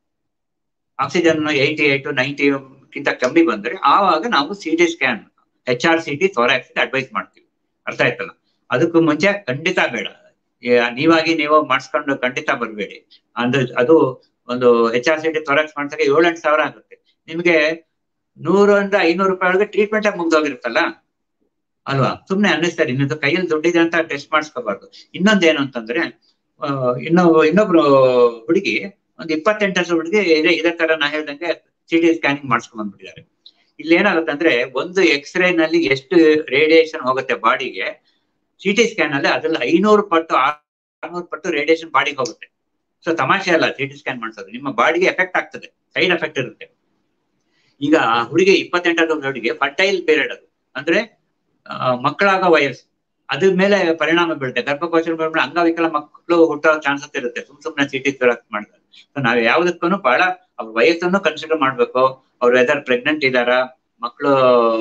ಆಕ್ಸಿಜನ್ ಏಯ್ಟಿ ಏಟ್ ನೈಂಟಿ ಗಿಂತ ಕಮ್ಮಿ ಬಂದ್ರೆ ಆವಾಗ ನಾವು C T scan H R C T thorax advise ಮಾಡ್ತೀವಿ ಅರ್ಥ ಆಯ್ತಲ್ಲ ಅದಕ್ಕೂ ಮುಂಚೆ ಖಂಡಿತ ಬೇಡ ನೀವಾಗಿ ನೀವು ಮಾಡಿಸ್ಕೊಂಡು ಖಂಡಿತ ಬರಬೇಡಿ ಅಂದ್ರೆ ಅದು ಒಂದು H R C T thorax ಮಾಡ್ದಾಗ ಏಳೆಂಟು ಸಾವಿರ ಆಗುತ್ತೆ ನಿಮ್ಗೆ ನೂರರಿಂದ ಐನೂರು ರೂಪಾಯಿ ಒಳಗೆ ಟ್ರೀಟ್ಮೆಂಟ್ ಆಗಿ ಮುಗ್ದೋಗಿರುತ್ತಲ್ಲ ಅಲ್ವಾ ಸುಮ್ನೆ ಅನ್ನಿಸ್ತಾರೆ ಇನ್ನೊಂದು ಕೈಯಲ್ಲಿ ದುಡ್ಡಿದೆ ಅಂತ ಟೆಸ್ಟ್ ಮಾಡಿಸ್ಕೋಬಾರ್ದು ಇನ್ನೊಂದೇನು ಅಂತಂದ್ರೆ ಇನ್ನೊ ಇನ್ನೊಬ್ರು ಹುಡುಗಿ ಒಂದು ಇಪ್ಪತ್ತೆಂಟು ವರ್ಷ ಹುಡುಗಿ ಇದೇ ಇದೇ ತರ ನಾ ಹೇಳ್ದಂಗೆ ಸಿ ಟಿ ಸ್ಕ್ಯಾನಿಂಗ್ ಮಾಡಿಸ್ಕೊಂಡ್ ಬಂದ್ಬಿಟ್ಟಿದ್ದಾರೆ ಇಲ್ಲಿ ಏನಾಗುತ್ತೆ ಅಂದ್ರೆ ಒಂದು ಎಕ್ಸ್ರೇ ನಲ್ಲಿ ಎಷ್ಟು ರೇಡಿಯೇಷನ್ ಹೋಗುತ್ತೆ ಬಾಡಿಗೆ ಸಿ ಟಿ ಸ್ಕ್ಯಾನ್ ಅಲ್ಲಿ ಅದ್ರಲ್ಲಿ ಐನೂರು ಪಟ್ಟು ಆರ್ನೂರು ಪಟ್ಟು ರೇಡಿಯೇಷನ್ ಬಾಡಿಗೆ ಹೋಗುತ್ತೆ ಸೊ ತಮಾಷೆ ಅಲ್ಲ ಸಿ ಟಿ ಸ್ಕ್ಯಾನ್ ಮಾಡಿಸೋದು ನಿಮ್ಮ ಬಾಡಿಗೆ ಎಫೆಕ್ಟ್ ಆಗ್ತದೆ ಸೈಡ್ ಎಫೆಕ್ಟ್ ಇರುತ್ತೆ ಈಗ ಹುಡುಗಿ ಇಪ್ಪತ್ತೆಂಟರ ಹುಡುಗಿ ಫರ್ಟೈಲ್ ಪೀರಿಯಡ್ ಅದು ಅಂದ್ರೆ ಮಕ್ಕಳಾಗ ವಯಸ್ಸು ಅದ್ರ ಮೇಲೆ ಪರಿಣಾಮ ಬೀಳುತ್ತೆ ಗರ್ಭಕೋಶ ಅಂಗವಿಕಲ ಮಕ್ಕಳು ಹುಟ್ಟೋ ಚಾನ್ಸಸ್ ಇರುತ್ತೆ ಸುಮ್ ಸುಮ್ನೆ ಸಿಟಿ ಮಾಡಿದ್ರೆ ಸೊ ನಾವ್ ಯಾವ್ದಕ್ಕೂ ಬಹಳ ಅವ್ರ ವಯಸ್ಸನ್ನು ಕನ್ಸಿಡರ್ ಮಾಡ್ಬೇಕು ಅವ್ರು ವೆದರ್ ಪ್ರೆಗ್ನೆಂಟ್ ಇದಾರ ಮಕ್ಕಳು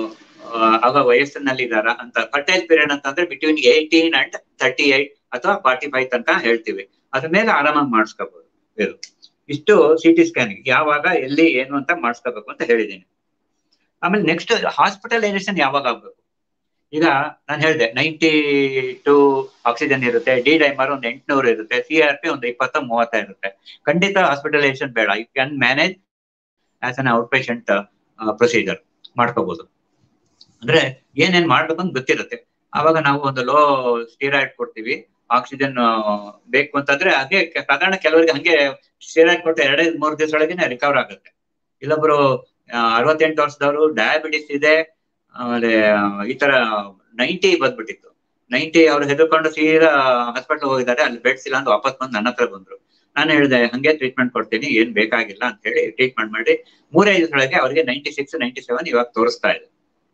ಆಗ ವಯಸ್ಸಿನಲ್ಲಿ ಇದಾರ ಅಂತ ಫರ್ಟೈಲ್ ಪೀರಿಯಡ್ ಅಂತಂದ್ರೆ between eighteen and thirty eight ಅಥವಾ ಫಾರ್ಟಿ ಫೈವ್ ತನಕ ಹೇಳ್ತೀವಿ ಅದ್ರ ಮೇಲೆ ಆರಾಮಾಗಿ ಮಾಡಿಸ್ಕೋಬಹುದು ಇದು ಇಷ್ಟು ಸಿ ಟಿ ಸ್ಕ್ಯಾನಿಂಗ್ ಯಾವಾಗ ಎಲ್ಲಿ ಏನು ಅಂತ ಮಾಡಿಸ್ಕೋಬೇಕು ಅಂತ ಹೇಳಿದ್ದೀನಿ ಆಮೇಲೆ ನೆಕ್ಸ್ಟ್ ಹಾಸ್ಪಿಟಲೈಸೇಷನ್ ಯಾವಾಗ ಆಗ್ಬೇಕು ಈಗ ನಾನು ಹೇಳಿದೆ ನೈಂಟಿ ಟು ಆಕ್ಸಿಜನ್ ಇರುತ್ತೆ ಡಿ ಡೈಮರ್ ಒಂದು ಎಂಟುನೂರು ಇರುತ್ತೆ ಸಿ ಆರ್ ಪಿ ಒಂದು ಇಪ್ಪತ್ತ ಮೂವತ್ತ ಇರುತ್ತೆ ಖಂಡಿತ ಹಾಸ್ಪಿಟಲೈಸೇಷನ್ ಬೇಡ you can manage as an outpatient procedure ಮಾಡ್ಕೋಬಹುದು ಅಂದ್ರೆ ಏನೇನ್ ಮಾಡ್ಬೇಕು ಅಂತ ಗೊತ್ತಿರುತ್ತೆ ಅವಾಗ ನಾವು ಒಂದು ಲೋ ಸ್ಟೀರಾಯ್ಡ್ ಕೊಡ್ತೀವಿ ಆಕ್ಸಿಜನ್ ಬೇಕು ಅಂತಂದ್ರೆ ಹಾಗೆ ಸಾಧಾರಣ ಕೆಲವರಿಗೆ ಹಂಗೆ ಸ್ಟೀರಾಯ್ಡ್ ಕೊಟ್ಟು ಎರಡೇ ಮೂರು ದಿವಸ ಒಳಗೇನೆ ರಿಕವರ್ ಆಗುತ್ತೆ ಇಲ್ಲೊಬ್ರು ಅರವತ್ತೆಂಟು ವರ್ಷದವರು ಡಯಾಬಿಟಿಸ್ ಇದೆ ಆಮೇಲೆ ಈ ತರ ನೈಂಟಿ ಬಂದ್ಬಿಟ್ಟಿತ್ತು ನೈಂಟಿ ಅವ್ರು ಹೆದರ್ಕೊಂಡು ಸೀದಾ ಹಾಸ್ಪಿಟಲ್ ಹೋಗಿದ್ದಾರೆ ಅಲ್ಲಿ ಬೆಡ್ಸ್ ಇಲ್ಲ ಅಂತ ವಾಪಸ್ ಬಂದು ನನ್ನ ಹತ್ರ ಬಂದ್ರು ನಾನು ಹೇಳಿದೆ ಹಂಗೆ ಟ್ರೀಟ್ಮೆಂಟ್ ಕೊಡ್ತೀನಿ ಏನ್ ಬೇಕಾಗಿಲ್ಲ ಅಂತ ಹೇಳಿ ಟ್ರೀಟ್ಮೆಂಟ್ ಮಾಡಿ ಮೂರೇ ದಿವಸದೊಳಗೆ ಅವ್ರಿಗೆ ನೈಂಟಿ ಸಿಕ್ಸ್ ನೈಂಟಿ ಸೆವೆನ್ ಇವಾಗ ತೋರಿಸ್ತಾ ಇದೆ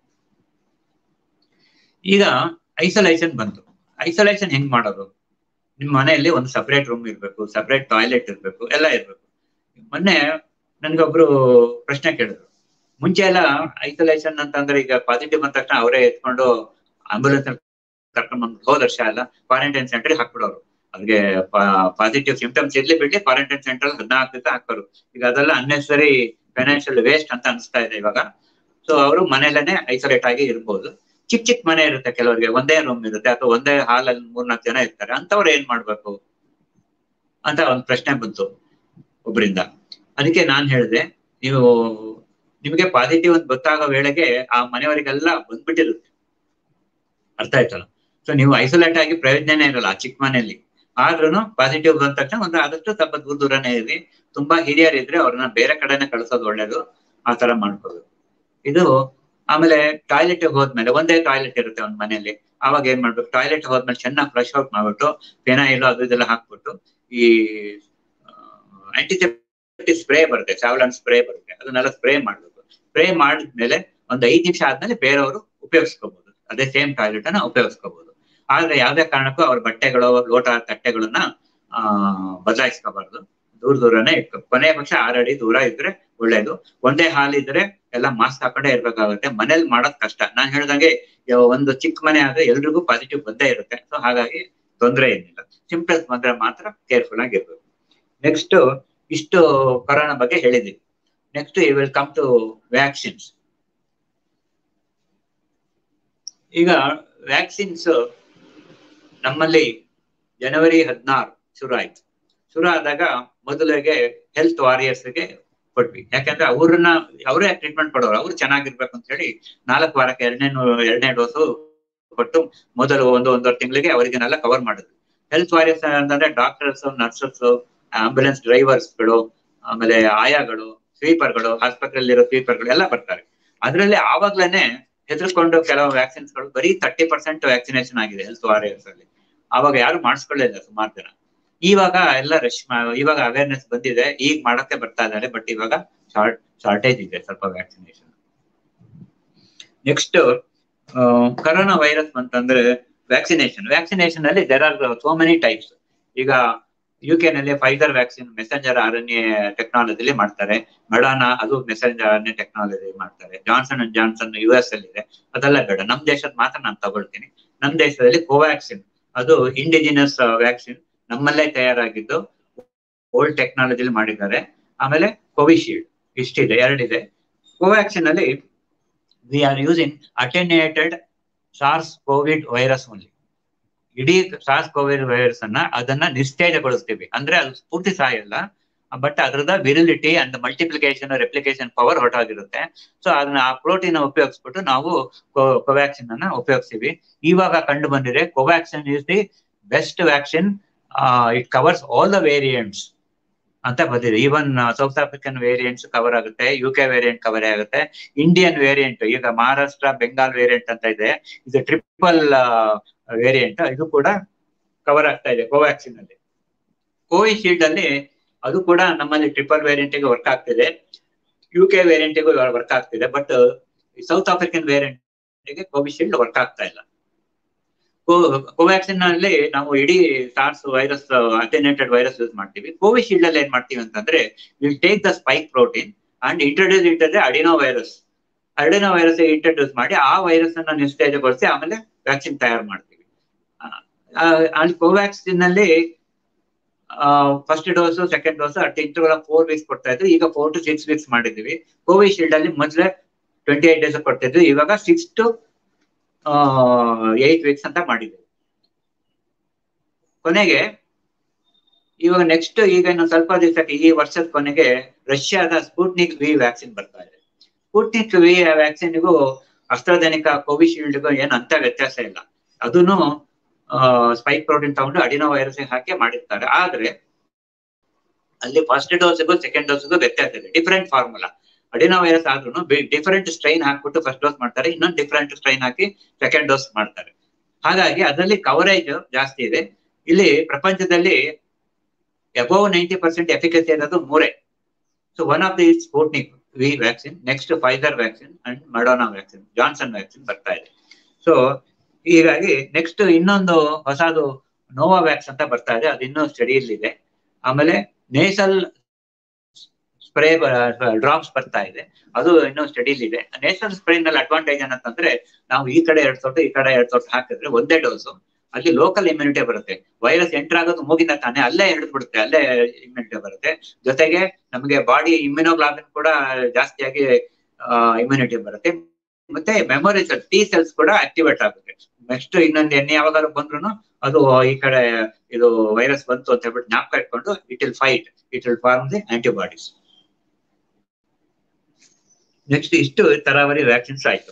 ಈಗ ಐಸೋಲೇಷನ್ ಬಂತು ಐಸೋಲೇಷನ್ ಹೆಂಗ್ ಮಾಡೋದು ನಿಮ್ ಮನೆಯಲ್ಲಿ ಒಂದು ಸಪರೇಟ್ ರೂಮ್ ಇರ್ಬೇಕು ಸಪರೇಟ್ ಟಾಯ್ಲೆಟ್ ಇರ್ಬೇಕು ಎಲ್ಲ ಇರ್ಬೇಕು ಮೊನ್ನೆ ನನ್ಗೊಬ್ರು ಪ್ರಶ್ನೆ ಕೇಳಿದ್ರು ಮುಂಚೆ ಎಲ್ಲ ಐಸೋಲೇಷನ್ ಅಂತಂದ್ರೆ ಈಗ ಪಾಸಿಟಿವ್ ಬಂದ ತಕ್ಷಣ ಅವರೇ ಎತ್ಕೊಂಡು ಆಂಬುಲೆನ್ಸ್ ಕರ್ಕೊಂಡ್ ಬಂದು ಹೋದ ವರ್ಷ ಎಲ್ಲ ಕ್ವಾರಂಟೈನ್ ಸೆಂಟರ್ ಹಾಕ್ಬಿಡೋರು ಅವ್ರಿಗೆ ಪಾಸಿಟಿವ್ ಸಿಂಪ್ಟಮ್ಸ್ ಇರ್ಲಿ ಬಿಡ್ಲಿ ಕ್ವಾರಂಟೈನ್ ಸೆಂಟರ್ ಹದಿನಾಲ್ಕು ದಿವಸ ಹಾಕೋರು ಈಗ ಅದೆಲ್ಲ ಅನ್ನೆಸರಿ ಫೈನಾನ್ಷಿಯಲ್ ವೇಸ್ಟ್ ಅಂತ ಅನಿಸ್ತಾ ಇದೆ ಇವಾಗ ಸೊ ಅವರು ಮನೇಲೇನೆ ಐಸೋಲೇಟ್ ಆಗಿ ಇರ್ಬೋದು ಚಿಕ್ಕ ಚಿಕ್ಕ ಮನೆ ಇರುತ್ತೆ ಕೆಲವರಿಗೆ ಒಂದೇ ರೂಮ್ ಇರುತ್ತೆ ಅಥವಾ ಒಂದೇ ಹಾಲಲ್ಲಿ ಮೂರ್ನಾಲ್ಕು ಜನ ಇರ್ತಾರೆ ಅಂತವ್ರು ಏನ್ ಮಾಡ್ಬೇಕು ಅಂತ ಒಂದು ಪ್ರಶ್ನೆ ಬಂತು ಒಬ್ರಿಂದ ಅದಕ್ಕೆ ನಾನ್ ಹೇಳಿದೆ ನೀವು ನಿಮಗೆ ಪಾಸಿಟಿವ್ ಅಂತ ಗೊತ್ತಾಗೋ ವೇಳೆಗೆ ಆ ಮನೆಯವರಿಗೆಲ್ಲ ಬಂದ್ಬಿಟ್ಟಿರುತ್ತೆ ಅರ್ಥ ಆಯ್ತಲ್ಲ ಸೊ ನೀವು ಐಸೋಲೇಟ್ ಆಗಿ ಪ್ರಯೋಜನನೇ ಇರಲ್ಲ ಆ ಚಿಕ್ಕ ಮನೆಯಲ್ಲಿ ಆದ್ರೂ ಪಾಸಿಟಿವ್ ಬಂದ ತಕ್ಷಣ ಒಂದು ಆದಷ್ಟು ಸ್ವಲ್ಪ ದೂರ ದೂರನೇ ಇರಿ ತುಂಬಾ ಹಿರಿಯರ್ ಇದ್ರೆ ಅವ್ರನ್ನ ಬೇರೆ ಕಡೆನೆ ಕಳ್ಸೋದು ಒಳ್ಳೇದು ಆ ತರ ಮಾಡ್ಕೋಬೇಕು ಇದು ಆಮೇಲೆ ಟಾಯ್ಲೆಟ್ ಹೋದ್ಮೇಲೆ ಒಂದೇ ಟಾಯ್ಲೆಟ್ ಇರುತ್ತೆ ಒಂದ್ ಮನೆಯಲ್ಲಿ ಅವಾಗ ಏನ್ ಮಾಡ್ಬೇಕು ಟಾಯ್ಲೆಟ್ ಹೋದ್ಮೇಲೆ ಚೆನ್ನಾಗಿ ಫ್ಲಶ್ ಔಟ್ ಮಾಡ್ಬಿಟ್ಟು ಫೆನಾಯಿಲ್ ಅದು ಇದೆಲ್ಲ ಹಾಕ್ಬಿಟ್ಟು ಈ ಆಂಟಿಸೆಪ್ಟಿಕ್ ಸ್ಪ್ರೇ ಬರುತ್ತೆ ಸಾವಲನ್ ಸ್ಪ್ರೇ ಬರುತ್ತೆ ಅದನ್ನೆಲ್ಲ ಸ್ಪ್ರೇ ಮಾಡ್ಬೇಕು ಸ್ಪ್ರೇ ಮಾಡಿದ್ಮೇಲೆ ಒಂದ್ ಐದ್ ನಿಮಿಷ ಆದ್ಮೇಲೆ ಬೇರೆಯವರು ಉಪಯೋಗಿಸ್ಕೋಬಹುದು ಅದೇ ಸೇಮ್ ಟಾಯ್ಲೆಟ್ ಅನ್ನ ಉಪಯೋಗಿಸ್ಕೋಬಹುದು ಆದ್ರೆ ಯಾವ್ದೇ ಕಾರಣಕ್ಕೂ ಅವ್ರ ಬಟ್ಟೆಗಳು ಲೋಟ ತಟ್ಟೆಗಳನ್ನ ಆ ಬದಲಾಯಿಸ್ಕೋಬಾರ್ದು ದೂರ ದೂರನೇ ಇಟ್ಕೊ ಕೊನೆಯ ಪಕ್ಷ ಆರಡಿ ದೂರ ಇದ್ರೆ ಒಳ್ಳೇದು ಒಂದೇ ಹಾಲ್ ಇದ್ರೆ ಎಲ್ಲ ಮಾಸ್ಕ್ ಹಾಕೊಂಡೇ ಇರ್ಬೇಕಾಗುತ್ತೆ ಮನೇಲಿ ಮಾಡೋದ್ ಕಷ್ಟ ನಾನ್ ಹೇಳ್ದಂಗೆ ಒಂದು ಚಿಕ್ಕ ಮನೆ ಆದ್ರೆ ಎಲ್ರಿಗೂ ಪಾಸಿಟಿವ್ ಬಂದೇ ಇರುತ್ತೆ ಸೊ ಹಾಗಾಗಿ ತೊಂದರೆ ಏನಿಲ್ಲ ಸಿಂಪ್ಟಮ್ಸ್ ಬಂದ್ರೆ ಮಾತ್ರ ಕೇರ್ಫುಲ್ ಆಗಿರ್ಬೇಕು ನೆಕ್ಸ್ಟ್ ಇಷ್ಟು ಕೊರೋನಾ ಬಗ್ಗೆ ಹೇಳಿದೀವಿ next you will come to vaccines ಈಗ ವ್ಯಾಕ್ಸಿನ್ಸ್ ನಮ್ಮಲ್ಲಿ ಜನವರಿ ಹದಿನಾರು ಶುರು ಆಯ್ತು ಶುರು ಆದಾಗ ಮೊದಲಿಗೆ ಹೆಲ್ತ್ ವಾರಿಯರ್ಸ್ಗೆ ಕೊಟ್ವಿ ಯಾಕಂದ್ರೆ ಅವ್ರನ್ನ ಅವರೇ ಟ್ರೀಟ್ಮೆಂಟ್ ಕೊಡೋರು ಅವ್ರು ಚೆನ್ನಾಗಿರ್ಬೇಕು ಅಂತ ಹೇಳಿ ನಾಲ್ಕು ವಾರಕ್ಕೆ ಎರಡನೇ ಎರಡನೇ ಡೋಸು ಕೊಟ್ಟು ಮೊದಲು ಒಂದು ಒಂದೂವರೆ ತಿಂಗಳಿಗೆ ಅವರಿಗೆನೆಲ್ಲ ಕವರ್ ಮಾಡಿದ್ವಿ ಹೆಲ್ತ್ ವಾರಿಯರ್ಸ್ ಅಂತಂದ್ರೆ ಡಾಕ್ಟರ್ಸ್ ನರ್ಸಸ್ ಆಂಬ್ಯುಲೆನ್ಸ್ ಡ್ರೈವರ್ಸ್ಗಳು ಆಮೇಲೆ ಆಯಾಗಳು ಸ್ವೀಪರ್ಗಳು ಆಸ್ಪತ್ರೆಯಲ್ಲಿರೋ ಸ್ವೀಪರ್ಗಳು ಎಲ್ಲ ಬರ್ತಾರೆ ಅದರಲ್ಲಿ ಆವಾಗ್ಲೇನೆ ಹೆದರ್ಕೊಂಡು ಕೆಲವು ವ್ಯಾಕ್ಸಿನ್ಸ್ಗಳು ಬರೀ ತರ್ಟಿ ಪರ್ಸೆಂಟ್ ವ್ಯಾಕ್ಸಿನೇಷನ್ ಆಗಿದೆ ಹೆಲ್ತ್ ವಾರಿಯರ್ಸ್ ಅಲ್ಲಿ ಆವಾಗ ಯಾರು ಮಾಡಿಸ್ಕೊಳ್ಳಿಲ್ಲ ಸುಮಾರು ಜನ ಇವಾಗ ಎಲ್ಲ ರಶ್ ಇವಾಗ ಅವೇರ್ನೆಸ್ ಬಂದಿದೆ ಈಗ ಮಾಡಕ್ಕೆ ಬರ್ತಾ ಇದ್ದಾರೆ ಬಟ್ ಇವಾಗ ಶಾರ್ಟ್ ಶಾರ್ಟೇಜ್ ಇದೆ ಸ್ವಲ್ಪ ವ್ಯಾಕ್ಸಿನೇಷನ್ ನೆಕ್ಸ್ಟ್ ಕರೋನಾ ವೈರಸ್ ಅಂತಂದ್ರೆ ವ್ಯಾಕ್ಸಿನೇಷನ್ ವ್ಯಾಕ್ಸಿನೇಷನ್ ಅಲ್ಲಿ there are so many types ಈಗ ಯು ಕೆ ನಲ್ಲಿ Pfizer vaccine messenger R N A ಟೆಕ್ನಾಲಜಿಲಿ ಮಾಡ್ತಾರೆ ಮೆಡಾನಾ ಅದು messenger R N A technology ಮಾಡ್ತಾರೆ Johnson and Johnson U S ಅಲ್ಲಿ ಇದೆ ಅದೆಲ್ಲ ಬೇಡ ನಮ್ ದೇಶದ ಮಾತ್ರ ನಾನು ತಗೊಳ್ತೀನಿ ನಮ್ ದೇಶದಲ್ಲಿ ಕೋವ್ಯಾಕ್ಸಿನ್ ಅದು ಇಂಡಿಜಿನಸ್ ವ್ಯಾಕ್ಸಿನ್ ನಮ್ಮಲ್ಲೇ ತಯಾರಾಗಿದ್ದು ಓಲ್ಡ್ ಟೆಕ್ನಾಲಜಿಲಿ ಮಾಡಿದ್ದಾರೆ ಆಮೇಲೆ ಕೋವಿಶೀಲ್ಡ್ ಇಷ್ಟಿದೆ ಎರಡಿದೆ ಕೋವ್ಯಾಕ್ಸಿನ್ ಅಲ್ಲಿ we are using attenuated SARS COVID virus only ಇಡೀ ಸಾರ್ಸ್ ಕೋವಿಡ್ ವೈರಸ್ ಅನ್ನ ಅದನ್ನ ನಿಸ್ತೇಜಗೊಳಿಸ್ತೀವಿ ಅಂದ್ರೆ ಅದು ಪೂರ್ತಿ ಸಾಯಲ್ಲ ಬಟ್ ಅದ್ರದ virility and multiplication replication power ಹೊರಟಾಗಿರುತ್ತೆ ಸೊ ಅದನ್ನ ಆ ಪ್ರೋಟೀನ್ ಉಪಯೋಗಿಸ್ಬಿಟ್ಟು ನಾವು ಕೋವ್ಯಾಕ್ಸಿನ್ ಅನ್ನ ಉಪಯೋಗಿಸ್ತೀವಿ ಇವಾಗ ಕಂಡು ಬಂದಿದೆ Covaxin is the best vaccine it covers all the variants ಅಂತ ಬಂದಿದೆ even South African variants cover ಆಗುತ್ತೆ ಯು ಕೆ ವೇರಿಯಂಟ್ ಕವರ್ ಆಗುತ್ತೆ ಇಂಡಿಯನ್ ವೇರಿಯಂಟ್ ಈಗ ಮಹಾರಾಷ್ಟ್ರ ಬೆಂಗಾಲ್ ವೇರಿಯಂಟ್ ಅಂತ ಇದೆ ಇದು ಟ್ರಿಪಲ್ ವೇರಿಯಂಟ್ ಇದು ಕೂಡ ಕವರ್ ಆಗ್ತಾ ಇದೆ ಕೋವ್ಯಾಕ್ಸಿನ್ ಅಲ್ಲಿ ಕೋವಿಶೀಲ್ಡ್ ಅಲ್ಲಿ ಅದು ಕೂಡ ನಮ್ಮಲ್ಲಿ ಟ್ರಿಪಲ್ ವೇರಿಯಂಟ್ ಗೆ ವರ್ಕ್ ಆಗ್ತಿದೆ ಯು ಕೆ ವೇರಿಯಂಟ್ ಗೂ ವರ್ಕ್ ಆಗ್ತಿದೆ ಬಟ್ ಸೌತ್ ಆಫ್ರಿಕನ್ ವೇರಿಯಂಟ್ ಗೆ ಕೋವಿಶೀಲ್ಡ್ ವರ್ಕ್ ಆಗ್ತಾ ಇಲ್ಲ ಕೋವ್ಯಾಕ್ಸಿನ್ ಅಲ್ಲಿ ನಾವು ಇಡೀ SARS virus attenuated virus use ಮಾಡ್ತೀವಿ ಕೋವಿಶೀಲ್ಡ್ ಅಲ್ಲಿ ಏನ್ ಮಾಡ್ತೀವಿ ಅಂತಂದ್ರೆ will take the spike protein and introduce it ಅಂದ್ರೆ adenovirus adenovirus introduce ಮಾಡಿ ಆ ವೈರಸ್ ಅನ್ನ ನಿಸ್ತೇಜಗೊಳಿಸಿ ಆಮೇಲೆ ವ್ಯಾಕ್ಸಿನ್ ತಯಾರು ಮಾಡ್ತೀವಿ ಅಲ್ಲಿ ಕೋವ್ಯಾಕ್ಸಿನ್ ಅಲ್ಲಿ first dose second dose at interval four weeks ಕೊಡ್ತಾ ಇದ್ರು ಈಗ ಫೋರ್ ಟು ಸಿಕ್ಸ್ ವೀಕ್ಸ್ ಮಾಡಿದೀವಿ ಕೋವಿಶೀಲ್ಡ್ ಅಲ್ಲಿ ಮೊದಲೇ ಟ್ವೆಂಟಿ ಏಟ್ ಡೇಸ್ ಕೊಡ್ತಿದ್ವಿ ಇವಾಗ ಸಿಕ್ಸ್ ಟು ಏಟ್ ವೀಕ್ಸ್ ಅಂತ ಮಾಡಿದ್ದೀವಿ ಕೊನೆಗೆ ಇವಾಗ ನೆಕ್ಸ್ಟ್ ಈಗ ಇನ್ನು ಸ್ವಲ್ಪ ದಿವಸಕ್ಕೆ ಈ ವರ್ಷದ ಕೊನೆಗೆ ರಷ್ಯಾದ ಸ್ಪುಟ್ನಿಕ್ ವಿ ವ್ಯಾಕ್ಸಿನ್ ಬರ್ತಾ ಇದೆ ಸ್ಪುಟ್ನಿಕ್ ವಿ ವ್ಯಾಕ್ಸಿನ್ಗೂ ಅಸ್ಟ್ರಾಜೆನಿಕಾ ಕೋವಿಶೀಲ್ಡ್ಗೂ ಏನು ಅಂತ ವ್ಯತ್ಯಾಸ ಇಲ್ಲ ಅದನ್ನು ಸ್ಪೈಕ್ ಪ್ರೋಟೀನ್ ತಗೊಂಡು ಅಡಿನೋ ವೈರಸ್ ಹಾಕಿ ಮಾಡಿರ್ತಾರೆ ಆದ್ರೆ ಅಲ್ಲಿ ಫಸ್ಟ್ ಡೋಸ್ಗೂ ಸೆಕೆಂಡ್ ಡೋಸ್ಗೂ ವ್ಯತ್ಯಾಸ ಇದೆ ಡಿಫರೆಂಟ್ ಫಾರ್ಮುಲಾ ಅಡಿನೋ ವೈರಸ್ ಆದ್ರೂ ಡಿಫರೆಂಟ್ ಸ್ಟ್ರೈನ್ ಹಾಕ್ಬಿಟ್ಟು ಫಸ್ಟ್ ಡೋಸ್ ಮಾಡ್ತಾರೆ ಇನ್ನೊಂದು ಡಿಫರೆಂಟ್ ಸ್ಟ್ರೈನ್ ಹಾಕಿ ಸೆಕೆಂಡ್ ಡೋಸ್ ಮಾಡ್ತಾರೆ ಹಾಗಾಗಿ ಅದರಲ್ಲಿ ಕವರೇಜ್ ಜಾಸ್ತಿ ಇದೆ ಇಲ್ಲಿ ಪ್ರಪಂಚದಲ್ಲಿ ಅಬೌವ್ ನೈಂಟಿ ಪರ್ಸೆಂಟ್ ಎಫಿಕಸಿ ಇರೋದು ಮೂರೇ so one of the Sputnik V vaccine next Pfizer vaccine and Moderna vaccine Johnson vaccine ಬರ್ತಾ ಇದೆ ಸೊ ಹೀಗಾಗಿ ನೆಕ್ಸ್ಟ್ ಇನ್ನೊಂದು ಹೊಸದು ನೋವಾ ವ್ಯಾಕ್ಸ್ ಅಂತ ಬರ್ತಾ ಇದೆ ಅದು ಇನ್ನೂ ಸ್ಟಡಿಯಲ್ಲಿದೆ ಆಮೇಲೆ ನೇಸಲ್ ಸ್ಪ್ರೇ ಡ್ರಾಪ್ಸ್ ಬರ್ತಾ ಇದೆ ಅದು ಇನ್ನೂ ಸ್ಟಡಿಲಿ ಇದೆ ನೇಷನಲ್ ಸ್ಪ್ರೇ ನಲ್ಲಿ ಅಡ್ವಾಂಟೇಜ್ ಏನಂತಂದ್ರೆ ನಾವು ಈ ಕಡೆ ಎರಡ್ ತೊಟ್ಟು ಈ ಕಡೆ ಎರಡ್ ತೊಟ್ಟು ಹಾಕಿದ್ರೆ ಒಂದೇ ಡೋಸು ಅಲ್ಲಿ ಲೋಕಲ್ ಇಮ್ಯುನಿಟಿ ಬರುತ್ತೆ ವೈರಸ್ ಎಂಟರ್ ಆಗೋದು ಮೂಗಿಂದ ತಾನೆ ಅಲ್ಲೇ ಹಿಡಿದು ಬಿಡುತ್ತೆ ಅಲ್ಲೇ ಇಮ್ಯುನಿಟಿ ಬರುತ್ತೆ ಜೊತೆಗೆ ನಮಗೆ ಬಾಡಿ ಇಮ್ಯುನೋಗ್ಲಾಬಿನ್ ಕೂಡ ಜಾಸ್ತಿಯಾಗಿ ಇಮ್ಯುನಿಟಿ ಬರುತ್ತೆ ಮತ್ತೆ ಮೆಮೊರಿ ಸೆಲ್ ಟಿ ಸೆಲ್ಸ್ ಕೂಡ ಆಕ್ಟಿವೇಟ್ ಆಗುತ್ತೆ ನೆಕ್ಸ್ಟ್ ಇನ್ನೊಂದು ಎಣ್ಣೆ ಯಾವಾಗಾದ್ರು ಬಂದ್ರು ಅದು ಈ ಕಡೆ ಇದು ವೈರಸ್ ಬಂತು ಅಂತ ಹೇಳ್ಬಿಟ್ಟು ಜ್ಞಾಪಕ ಇಟ್ಕೊಂಡು it will fight it will form the antibodies next ಇಷ್ಟು ತರಾವರಿ ವ್ಯಾಕ್ಸಿನ್ಸ್ ಆಯ್ತು